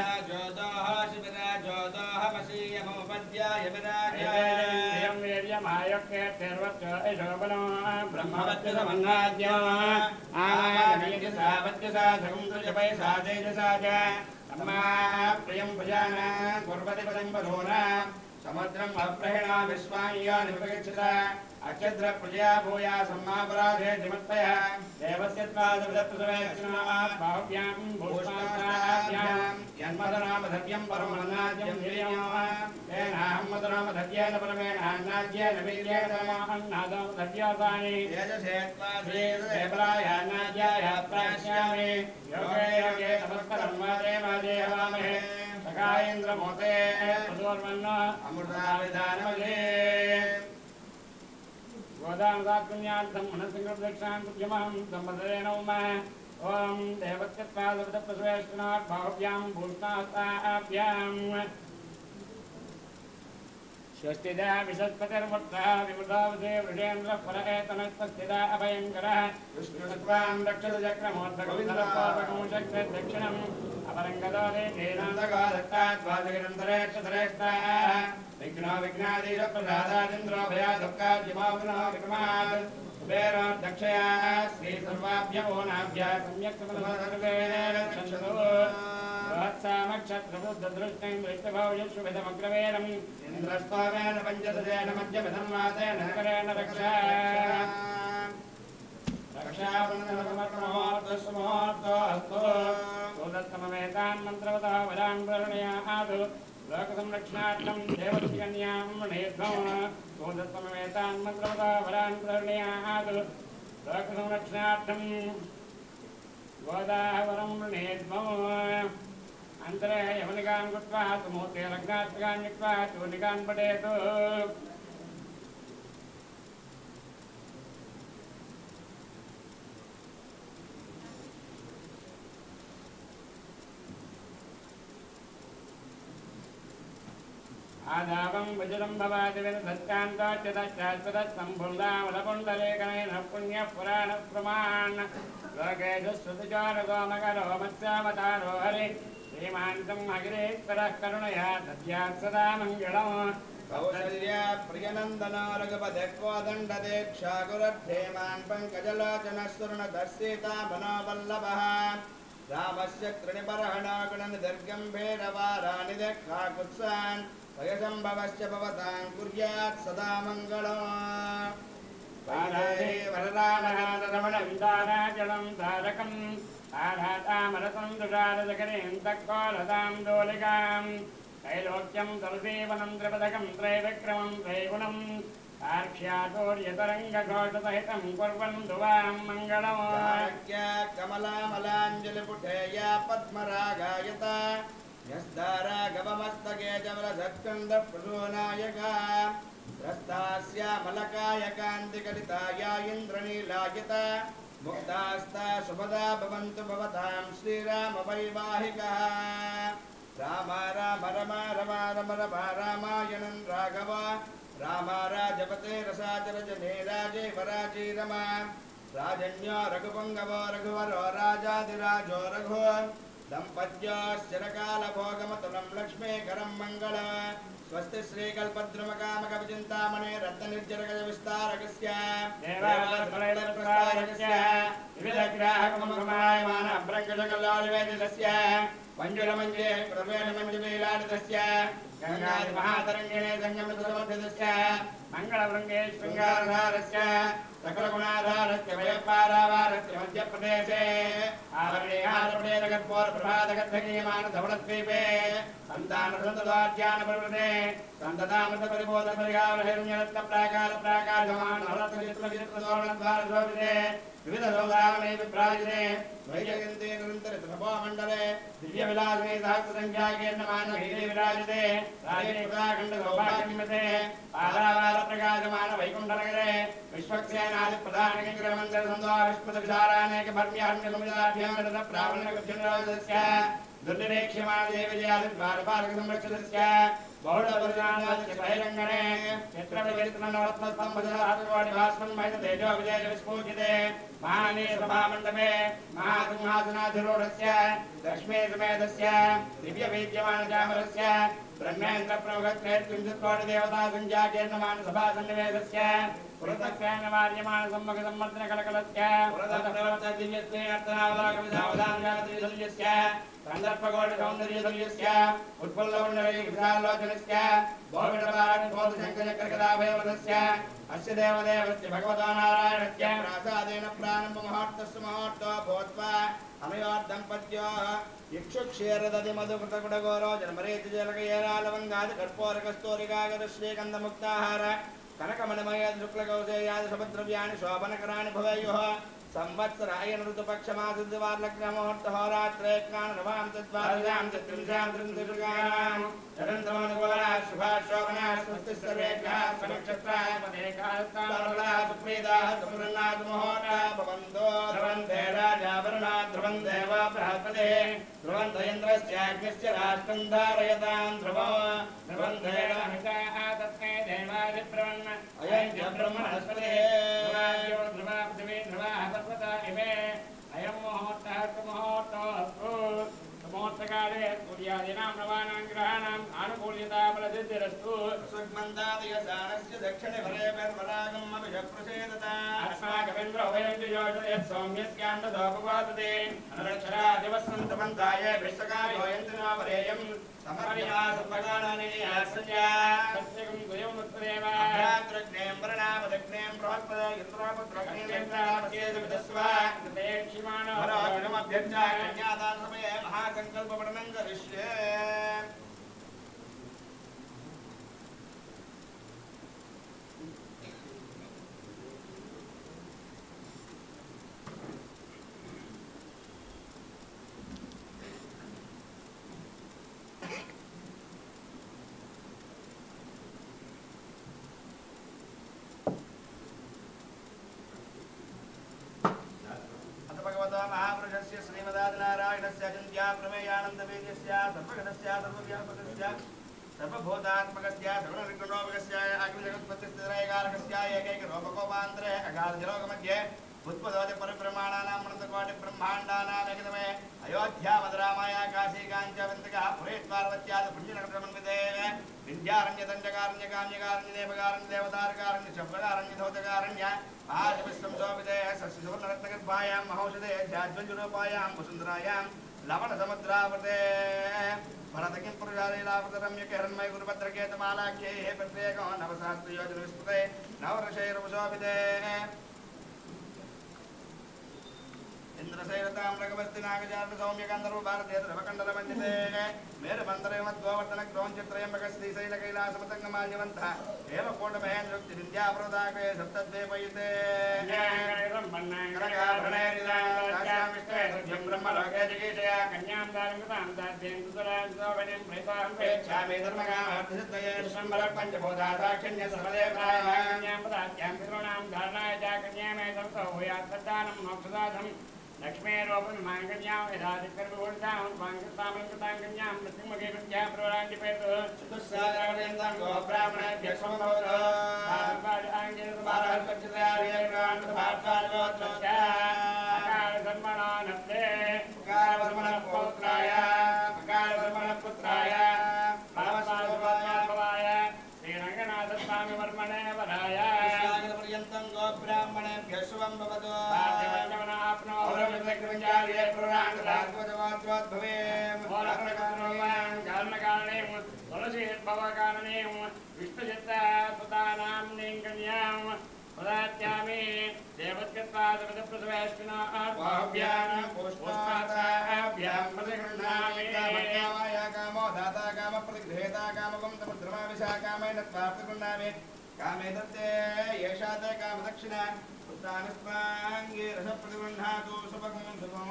యం వీర్యమాయొక్కే తిర్వచ్చ యశోబనో బ్రహ్మవత్య సమన్నాద్యో ఆనాయనీయ సావత్య సాధకం తుజపై సాదేజసా చ అమ్మా ప్రియం భుజాన కుర్వతి పదం పదోన సముద్రం అప్రహిణా విశ్వాయ్యా నిపగచ్చత అక్షద్ర ప్రజా భూయా సమ్మాపరాధే నిమత్తయ దేవస్య బాహుభ్యాం భూష్మాభ్యాం యన్మదనామధవ్యం పరమన్నాద్యం ధియం తేనాహం మదనామధవ్యేన పరమేణ అన్నాద్యేన వీర్యేణ తమాహన్నాదమధవ్యోపాని దేవరాయ అన్నాద్యాయ ప్రాశ్యామి యోగే యోగే నమస్కరం మాదే మాదే హవామహే సకాయేంద్రమోతే ప్రదోర్మన్న అమృతావిధానమదే గోదానదాత్పుణ్యార్థం మనసింగదక్షాంతుభ్యమహం సంపదరేణ ఉమా ఓం దేవత్యత్వాదవృతప్రసవేష్ణాత్ బాహుభ్యాం భూష్ణాస్తాభ్యాం స్వస్తిదా విశస్పతిర్ముక్తः విమృతావదే వృషేంద్ర ఫల ఏతనస్తస్థితా అభయంకరः విష్ణుత్వాం రక్షత చక్రమోత్తకం శక్తి దక్షిణం అపరంగదోదే తేనాదగాదత్తాద్వాదగిరంతరేక్షతరేష్టాः విఘ్నో విఘ్నాదీర ప్రసాదాదింద్రో భయాదుఃఖాద్యమాగ్నో విక్రమాద్ కుబేరో దక్షయా శ్రీ సర్వాభ్యమో నాభ్య సమ్యక్ సమలసర్వే రక్షन्तు వత్సామక్షత్రబుద్ధదృష్టం దృష్టభౌజస్సువిధమగ్రవేణం ఇంద్రస్వామేన పంచదశేన మధ్యమిదం వాసేన నగరేణ రక్షా రక్షాబంధనమహోర్దస్మహోర్దోస్తు మంత్రవత వరాన్ ప్రణయాదు లోక సంరక్షణార్థం దేవత్యన్యాం నేత్వం సోదత్తమవేతాన్ మంత్రవత వరాన్ ప్రణయాదు లోక సంరక్షణార్థం గోదావరం నేత్వం అంతరే యమనికాన్ కృత్వా సుమూర్తే లగ్నాత్మకాన్ యుక్త్వా చూనికాన్ పఠేతు ఆదావం వజ్రం భవాది వినసత్కాంతోచ్యతశ్చాశ్వతస్తంభుల్లామలపుండలేఖనైన పుణ్య పురాణ ప్రమాణ లోకేషు శ్రుతిచారగో మకరో మత్స్యావతారో హరి శ్రీమాంతం అగిరేశ్వరः కరుణయా దద్యాత్ సదా మంగళం కౌసల్య ప్రియనందనో రఘుపతికోదండదేక్షాగురద్ధేమాన్ పంకజలోచన సుర్ణదర్శితా మనోవల్లభः రామస్య త్రిణిపరహణాగుణన్ దుర్గంభీరవారాణి దక్షాకుత్సాన్ భయసంభవశ్చ భవతాం కుర్యాత్ సదా మంగళం వరదామరమణ విదారాజలం తారకం తారాతామరసం దురారదకరీం తక్కోలతాం దోలికాం त्रैलोक्यं तुलसीवनं त्रिपदकं त्रैविक्रमं त्रैगुणं साक्ष्यातोर्यतरङ्गघोषसहितं कुर्वन्तु वां मङ्गलम् కమలామలాంజలిపుఠేయ పద్మరాగాయత యస్దారాగవమస్తకే జవలసత్కంద ప్రసూనాయక ద్రస్తాస్యామలకాయ కాంతికలితాయ ఇంద్రనీలాయత ముక్తాస్తా శుభదా భవంతు భవతాం శ్రీరామ వైవాహిక రామ రామ రమ రమ రమ రమ రామాయణం రాఘవ రామ రాజపతే రసాచరజనే రాజే వరాజే రమ రాజన్యో రఘుపంగవో రఘువరో రాజాదిరాజో రఘు దంపత్యో స్థిరకాల భోగమతులం లక్ష్మీకరం మంగళ స్వస్తి శ్రీకల్పద్రుమకామక విచింతామణే రత్న నిర్జరగజ విస్తారకస్య దేవాలయప్రసారకస్య వివిధగ్రాహకమకమాయమాన అభ్రంగజగల్లాలివేదితస్య మంజులమంజే ప్రవేణ మంజుమీలాడితస్య గంగాది మహాతరంగిణే సంగమితమధ్యతస్య मङ्गलवृङ्गे శృంగారధారస్య సకలగుణాధారస్య వయపారావారస్య మధ్యప్రదేశే ఆవరణీయారపడే జగత్పూర్ ప్రభాతగద్ధగీయమాన ధవళద్వీపే సంతాన సంతదాధ్యాన పర్వతే సంతతామృత పరిబోధ పరిగావహిరుణ్యరత్న ప్రాకార ప్రాకాశమాన నవరత్న చిత్ర చిత్ర సోళ ద్వార శోభితే వివిధ సౌదావనే విభ్రాజితే వైజయంతే నిరంతర సభామండలే దివ్య విలాసే సహస్ర సంఖ్యాకీర్ణమాన హీరే విరాజితే రాజే ఉదాఖండ సౌభాగ్యమితే పాదావార ప్రకాశమాన వైకుంఠనగరే విశ్వక్సేనాది ప్రధాన విగ్రహమంత్ర సంధ్వా విస్మృత విచారానేక భర్మ్యాహ్మ్య సముదాభ్యాం రథ ప్రావణ విద్యున్నరోధస్య దుర్నిరీక్ష్యమాదే విజయాది ద్వారపాలక సంరక్షణస్య బహుళ పరిణామాస్య బహిరంగణే చిత్రవిచరిత్ర నవరత్న స్తంభజాతకోటి భాస్మన్ మహిత తేజో విజయ విస్ఫూజితే మహానే సభామండపే మహాసింహాసనాధిరూఢస్య లక్ష్మీ సమేతస్య దివ్య వీద్యమాన చామరస్య బ్రహ్మేంద్ర ప్రముఖత్రేత్రింశత్ కోటి దేవతా సంఖ్యాకీర్ణమాన సభా సన్నివేశస్య పురతత్వేన వార్యమాన సమ్మక సంవర్ధన కలకలస్య పురతత్వ ప్రవర్త దివ్యస్య అర్థనావలాక విధావధాన్యాత్రిశల్యస్య సందర్భకోటి సౌందర్యశల్యస్య ఉత్పల్లౌండవై విశాలోచనస్య భోమిడపారణి బోధ శంకరచక్రకదాభయవదస్య అస్య దేవదేవస్య భగవతో నారాయణస్య ప్రాసాదేన ప్రారంభ మహోర్తస్సు మహోర్తో భూత్వా అమయోర్దంపత్యో ఇక్షుక్షీరదది మధుకృతగుడగోరో జన్మరేతి జలకయేరాలవంగాది కర్పూరకస్తూరికాగర శ్రీగంధముక్తాహార కనకమణమయ శుక్లకౌశేయాది సుభద్రవ్యాని శోభనకరాణి భవేయుః సంవత్సరాయన ఋతుపక్షమాసిద్ధివార్లగ్నముహూర్తహోరాత్రే జ్ఞానరవాం తద్వార్యాం చత్రింశాం త్రింశుగాం చరంద్రమనుగోళా శుభాశోభనా స్వస్తి సర్వేభ్యः స్వనక్షత్రాయ పదేకాస్తారలా సుప్రీదాः సమృన్నాథ ముహూర్తా భవంతో ధ్రువంతే రాజావరుణా ధ్రువం దేవా బృహస్పతే ధ్రువంత ఇంద్రస్యాగ్నిశ్చ రాష్ట్రం ధారయతాం ధ్రువో ధ్రువం దేవ तस्मै देवादिब्रह्मन् అయం చ బ్రహ్మణస్పతే ध्रुवाद्यो ध्रुवा पृथिवी ध्रुवाः पर्वता इमे अयं मुहूर्तः सुमुहूर्तोऽस्तु मुहूर्तकाले सूर्यादीनां नवानां ग्रहाणाम् आनुकूल्यता बलसिद्धिरस्तु సుగ్మందాదయ దానస్య దక్షిణ భరే పర్వరాగం अस्माकमिन्द्रो वयं योजयत् सौम्यस्यान्ददोपवादते अनुरक्षरा दिवसन्तमन्ताय विश्वकार्यो यन्त्रनावरेयं समर्या सर्वगानानि आसन्या सत्यगं द्वयमुत्तरेव अभ्याग्रग्नें वर्णामदग्नें बृहत्पद यन्त्रापत्रग्नेन्द्रापचेदविदस्व कृतेक्षिमाणो भरागमभ्यर्चाय कन्यादानसमये महासङ्कल्पपठनं करिष्ये अथ भगवतो महापुरुषस्य श्रीमदादिनारायणस्य अचिन्त्या प्रमेयानन्दवेद्यस्य सर्वगतस्य सर्वव्यापकस्य सर्वभूतात्मकस्य सर्वनिर्गुणोपकस्य अग्निजगत्पत्तिस्थिरैकारकस्य एकैकरोपकोपान्तरे अगाधजलोकमध्ये उत्पदोति परिब्रह्माणानां अनन्तकोटि ब्रह्माण्डानाम् एकतमे अयोध्यामधुरामाया काशी काञ्चवन्तकः पुरेत्वार्वत्याद पुण्यनगरमन्विते विद्यारण्यदण्डकारण्यकाम्यकारण्यदेवकारण्य देवतारकारण्य आदिविश्वं सोपिते सस्यसुवर्णरत्नगर्भायां महौषधे ध्याज्वञ्जुरूपायां वसुन्धरायां लवणसमुद्रावृते भरतकिं पुरुषालीलावृतरम्यकरन्मय गुरुभद्रकेतमालाख्ये हे प्रत्येको नवसहस्रयोजनविस्तृते नवरषैरवशोभिते ఇంద్రశైలతామ్రగవస్తి నాగజాత సౌమ్య గంధర్వ భారతీయ ద్రవకండల వందితే మేరు మందరే మద్గోవర్ధన క్రోంచిత్రయంబక శ్రీశైల కైలాసమతంగ మాల్యవంత ఏవ కోట మహేంద్రోక్తి విద్యాప్రదాకే సప్తద్వీపయితే బ్రహ్మలోకే జగీషయ కన్యాం దారంగతాం దాద్యం సుతరాజోవనిం ప్రేతాం ప్రేక్షామి ధర్మగామార్థసిద్ధయే శంబర పంచభూతాదాక్షిణ్య సర్వదేవాయ కన్యాం పదాఖ్యాం పితॄణాం ధారణాయ చ కన్యామే సంసో భూయాత్పదానం మోక్షదాధం లక్ష్మీరూపం మాంగళ్యాం యథాధికర్మూర్తాం స్వాంగతామలంకృతాం కన్యాం మృత్యుముఖే విద్యా ప్రవరాంటిపేతు చతుస్సాగరవదేందాం గోబ్రాహ్మణేభ్య సంభవతో పుత్రాయ శ్రీరంగనాథస్వామి వర్మణే వరాయ పర్యంతం గోబ్రాహ్మణేభ్య శుభం భవతు పదాత్యామి దేవత్కత్వాదృతప్రసవేష్టినాభ్యాం పుష్పాభ్యాం ప్రతిగృహ్ణామి కామో దాతా కామ ప్రతిగృహేతా కామకం సముద్రమా విశాఖామైన ప్రాప్తిగృహ్ణామి కామే దత్తే ఏషా తే కామ దక్షిణ పుత్రానుస్మాంగే రస ప్రతిగృహ్ణాతు శుభకం శుభం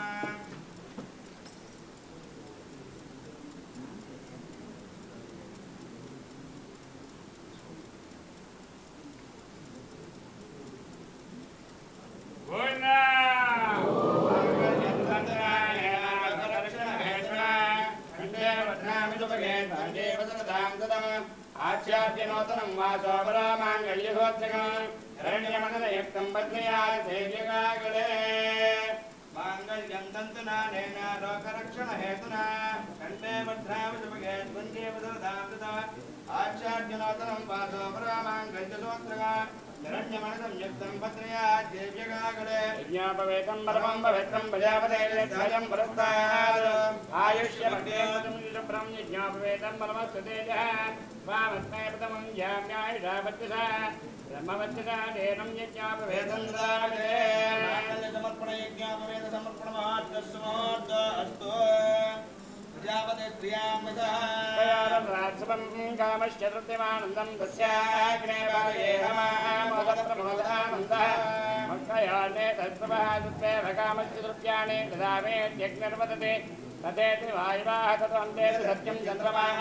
ఆచార్యనూతనం వాసోపరామాంగళ్యగోత్రకం రణ్యమనయుక్తం పత్నియా సేవ్యగాగలే మాంగళ్యం తంతునానేన లోకరక్షణ హేతునా కంఠే భద్రావిషుభగే త్వంజే వదరదామృత ఆచార్యనూతనం వాసోపరామాంగళ్యసూత్రగా హిరణ్యమనసం యుక్తం పత్నియా దేవ్యగాగలే యజ్ఞాపవేతం పరమం పవిత్రం ప్రజాపతేజం పురస్తాద్ ఆయుష్యమగ్రేతం శుభ్రం యజ్ఞాపవేతం పరమస్తేజ స్వామస్మే ప్రథమం జామ్యాయుషావత్యస బ్రహ్మవత్యసాదేనం యజ్ఞాపవేతం వేదంద్రాగే మాంగళ్య సమర్పణ యజ్ఞాపవేద సమర్పణ మహాత్మస్మోర్ధ అస్తు ప్రజాపతి శ్రియాం రాజవం కామశ్చతుర్థిమానందం తస్యాగ్నే బాలయేహమామోదప్రమోదానందః మక్కయానే తత్ప్రభాసుత్వేవ కామశ్చతుర్థ్యాని దదామే యజ్ఞర్వదతే తదేతి వాయువాः తదంతే సత్యం చంద్రమాः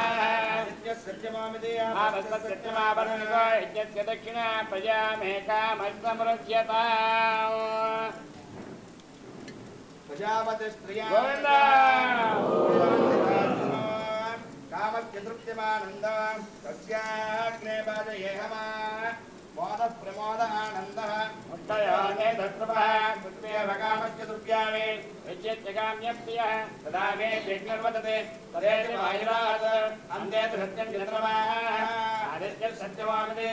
ఆవస్తత్యమావర్ణితో యజ్ఞస్య దక్షిణ ప్రజామేకామస్తమృజ్యత ప్రజాపతి శ్రియాం గోవింద కామత్యతృప్తిమానంద తస్యాగ్నే బాజయేహమా మోద ప్రమోద ఆనంద ముట్టయానే తత్ప్రభాः కృత్వేవ కామశ్చతుర్థ్యాని యజ్ఞస్యకామ్యప్రియः తదా మే యజ్ఞర్వదతే తదేతి వాయురాత్ అంతే సత్యం చంద్రమాः ఆదిత్యసత్యవానదే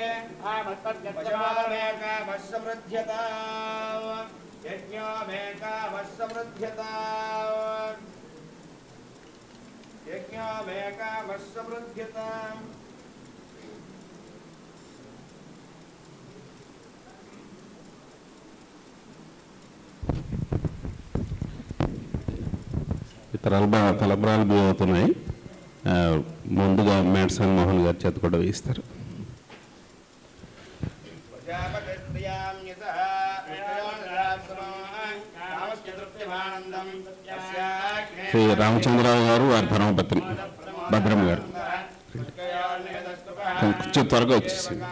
ఆమత్తర్గచ్చవానమేకామస్సమృధ్యతా యజ్ఞోమేకామస్సమృధ్యతా యజ్ఞోమేకామస్సమృధ్యతా తలబా తలబరాలు బియ్యం అవుతున్నాయి ఆ, ముందుగా మేడ్సన్ మోహన్ గారి చేత కూడా వేయిస్తారు ప్రజాపతిర్ప్రియాం యతః విష్ణుయోనిరాత్సమః కామస్య తృప్తిమానందం తస్యాగ్నే శ్రీ రామచంద్రరావు గారు వారి ధర్మపత్ని భద్రమ్మ గారు కొంచెం త్వరగా వచ్చేసింది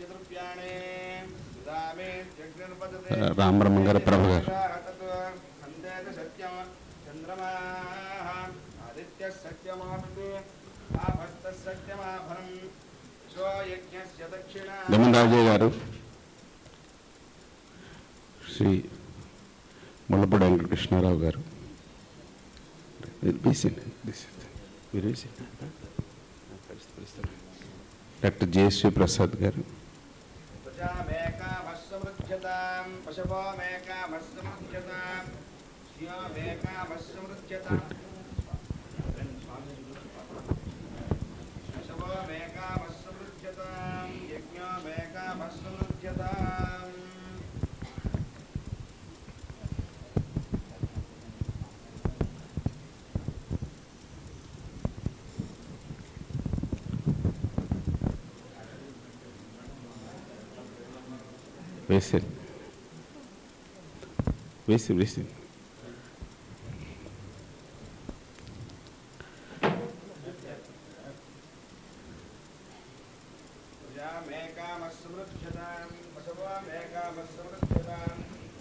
రామబ్రహ్మ గారు ప్రభ గారు దమన్ గారు శ్రీ ముళ్ళపూడి వెంకటకృష్ణారావు గారు వేసింది మీరు వేసింది డాక్టర్ జేఎస్వి ప్రసాద్ గారు ప్రజామేకామస్సమృధ్యతాం పశవోమేకామస్సమృధ్యతాం శ్రియోమేకామస్సమృధ్యతాం పశవోమేకామస్సమృధ్యతాం యజ్ఞోమేకామస్సమృధ్యతాం వేసింది వేసింది వేసింది ప్రజామేకామస్సమృధ్యతాం పశవోమేకామస్సమృధ్యతాం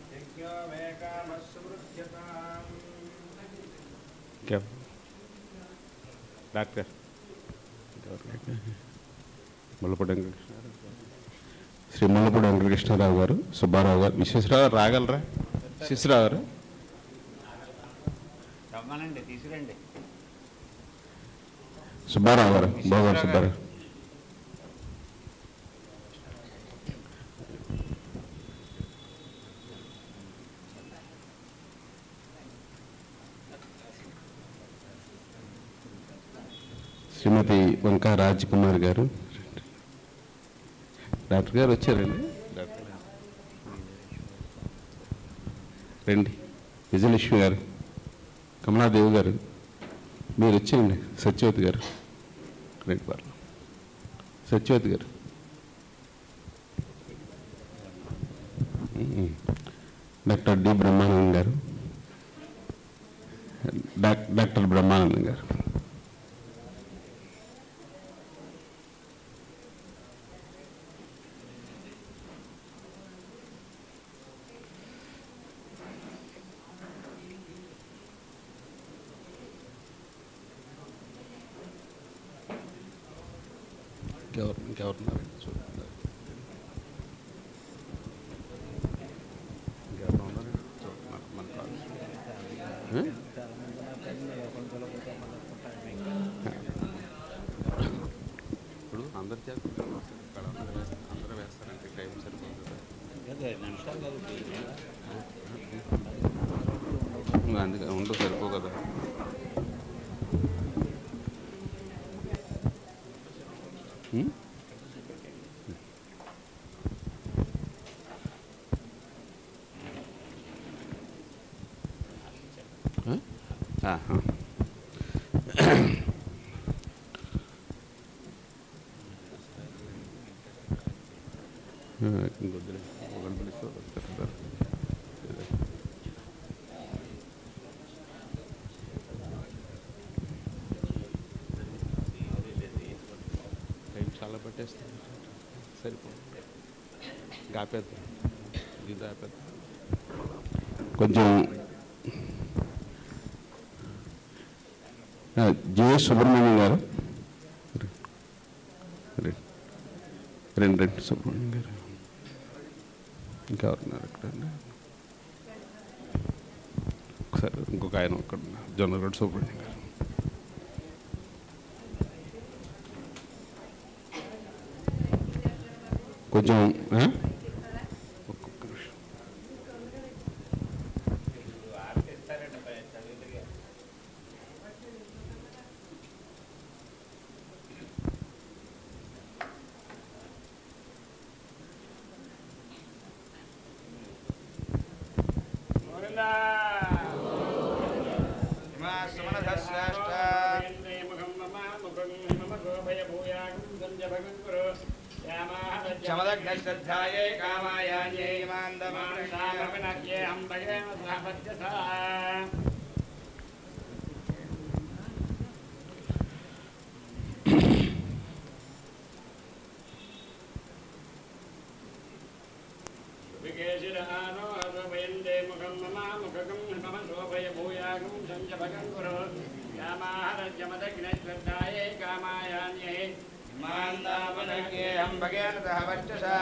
యజ్ఞోమేకామస్సమృధ్యతాం ఇంకా డాక్టర్ ముళ్ళపూడి వెంకటకృష్ణారావు శ్రీ ముళ్ళపూడి వెంకటకృష్ణారావు గారు సుబ్బారావు గారు విశ్వేశ్వరరావు గారు రాగలరా విశ్వేశ్వరరావు గారు రమ్మనండి తీసుకురండి సుబ్బారావు గారు భోగం సుబ్బారావు శ్రీమతి వంకా రాజ్ కుమార్ గారు డాక్టర్ గారు వచ్చారండి డాక్టర్ గారు. రండి విజయలక్ష్మి గారు కమలాదేవి గారు మీరు వచ్చేయండి సత్యవతి గారు రండి వారు సత్యవతి గారు ఉమ్. డాక్టర్ డి బ్రహ్మానందం గారు డాక్- డాక్టర్ బ్రహ్మానందం గారు ఇంకెవరు ఇంకెవరున్నారు చూడండి ఇంకెవరు ఉన్నారు చూడండి మన- మన కాదు. ఆ? ఇప్పుడు అందరి చేత ఇక్కడ అందరూ వేస్తారు అందరూ వేస్తారంటే టైం సరిపోతుంది ఇంకా అందుకే ఉండదు సరిపో కదా ఉం? ఆ? ఆహా. ఆ, ఇంకొద్దులే. ఒకరిని పిలిస్తే ఒకరు చెప్తారు. టైం చాలా పట్టేస్తుంది సరిపోతుంది ఆపేద్దాం ఇది ఆపేద్దాం కొంచెం ఆ, జే సుబ్రహ్మణ్యం గారు రండి. రండి రండి సుబ్రహ్మణ్యం గారు ఇంకా ఉన్నారు అక్కడ ఒకసారి ఇంకొక ఆయన ఒక్కడ జొన్నగడ్డ సుబ్రహ్మణ్యం గారు కొంచెం ఆ? శ్రద్ధాయే కామాయాన్యే మాందమానక్యే మాందామనక్యే అంబగేన సహవర్చసా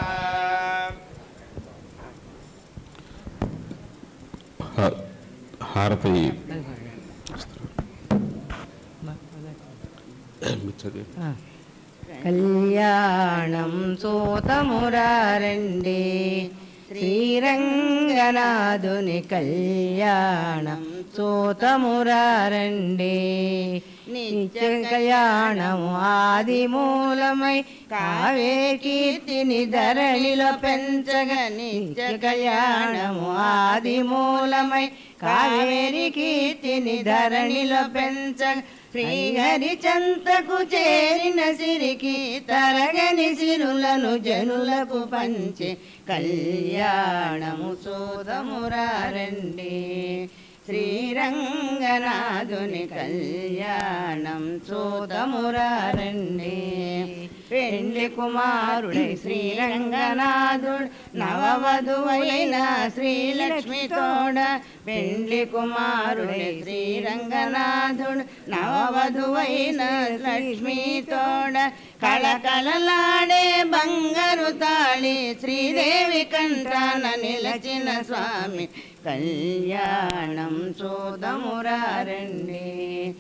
హా- హారతి మీరు చదివి. కళ్యాణం సోతమురారండి శ్రీరంగనాథుని కళ్యాణం సోతమురారండి నిత్య కళ్యాణము ఆది మూలమై కావే కీర్తిని ధరణిలో పెంచగ నిత్య కళ్యాణము ఆది మూలమై కావేరి కీర్తిని ధరణిలో పెంచగ శ్రీహరి చెంతకు చేరిన సిరికి తరగని సిరులను జనులకు పంచి కళ్యాణము సోదమురారండి శ్రీరంగనాథుని కళ్యాణం సోదమురారండి పెండ్లి కుమారుడై శ్రీరంగనాథుడు నవవధువైన శ్రీలక్ష్మి తోడ పెండ్లి కుమారుడై శ్రీరంగనాథుడు నవవధువైన లక్ష్మి తోడ కళకళలాడే బంగారు తాళి శ్రీదేవి కంఠాన నిలచిన స్వామి కళ్యాణం సోదమురారండి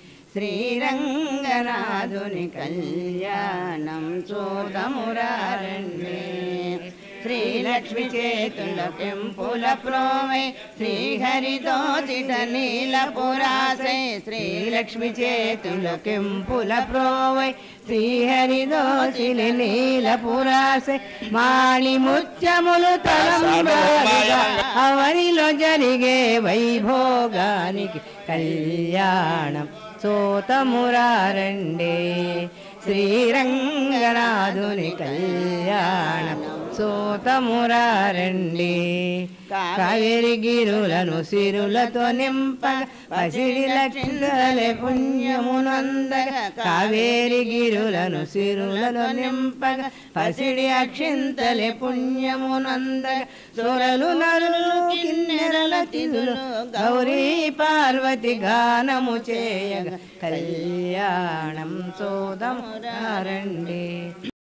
శ్రీరంగనాథుని కళ్యాణం సోదమురారండి శ్రీలక్ష్మి చేతుల పెంపుల ప్రోవై శ్రీహరి దోచిట నీల పురాసై శ్రీలక్ష్మి చేతుల కెంపుల ప్రోవై శ్రీహరి దోచిలి నీల పురాసై మాణి ముత్యములు తలంబాలుగా అవనిలో జరిగే వైభోగానికి కళ్యాణం సోతమురారండే శ్రీరంగనాథుని కళ్యాణం సోతమురారండి కావేరి గిరులను సిరులతో నింప పసిడి లక్షలే పుణ్యమునందగ కావేరి గిరులను సిరులలో నింపగ పసిడి అక్షింతలే పుణ్యమునందగ సురలు నరులు కిన్నెరల తిరులు గౌరీ పార్వతి గానము చేయగ కళ్యాణం సోదమురారండి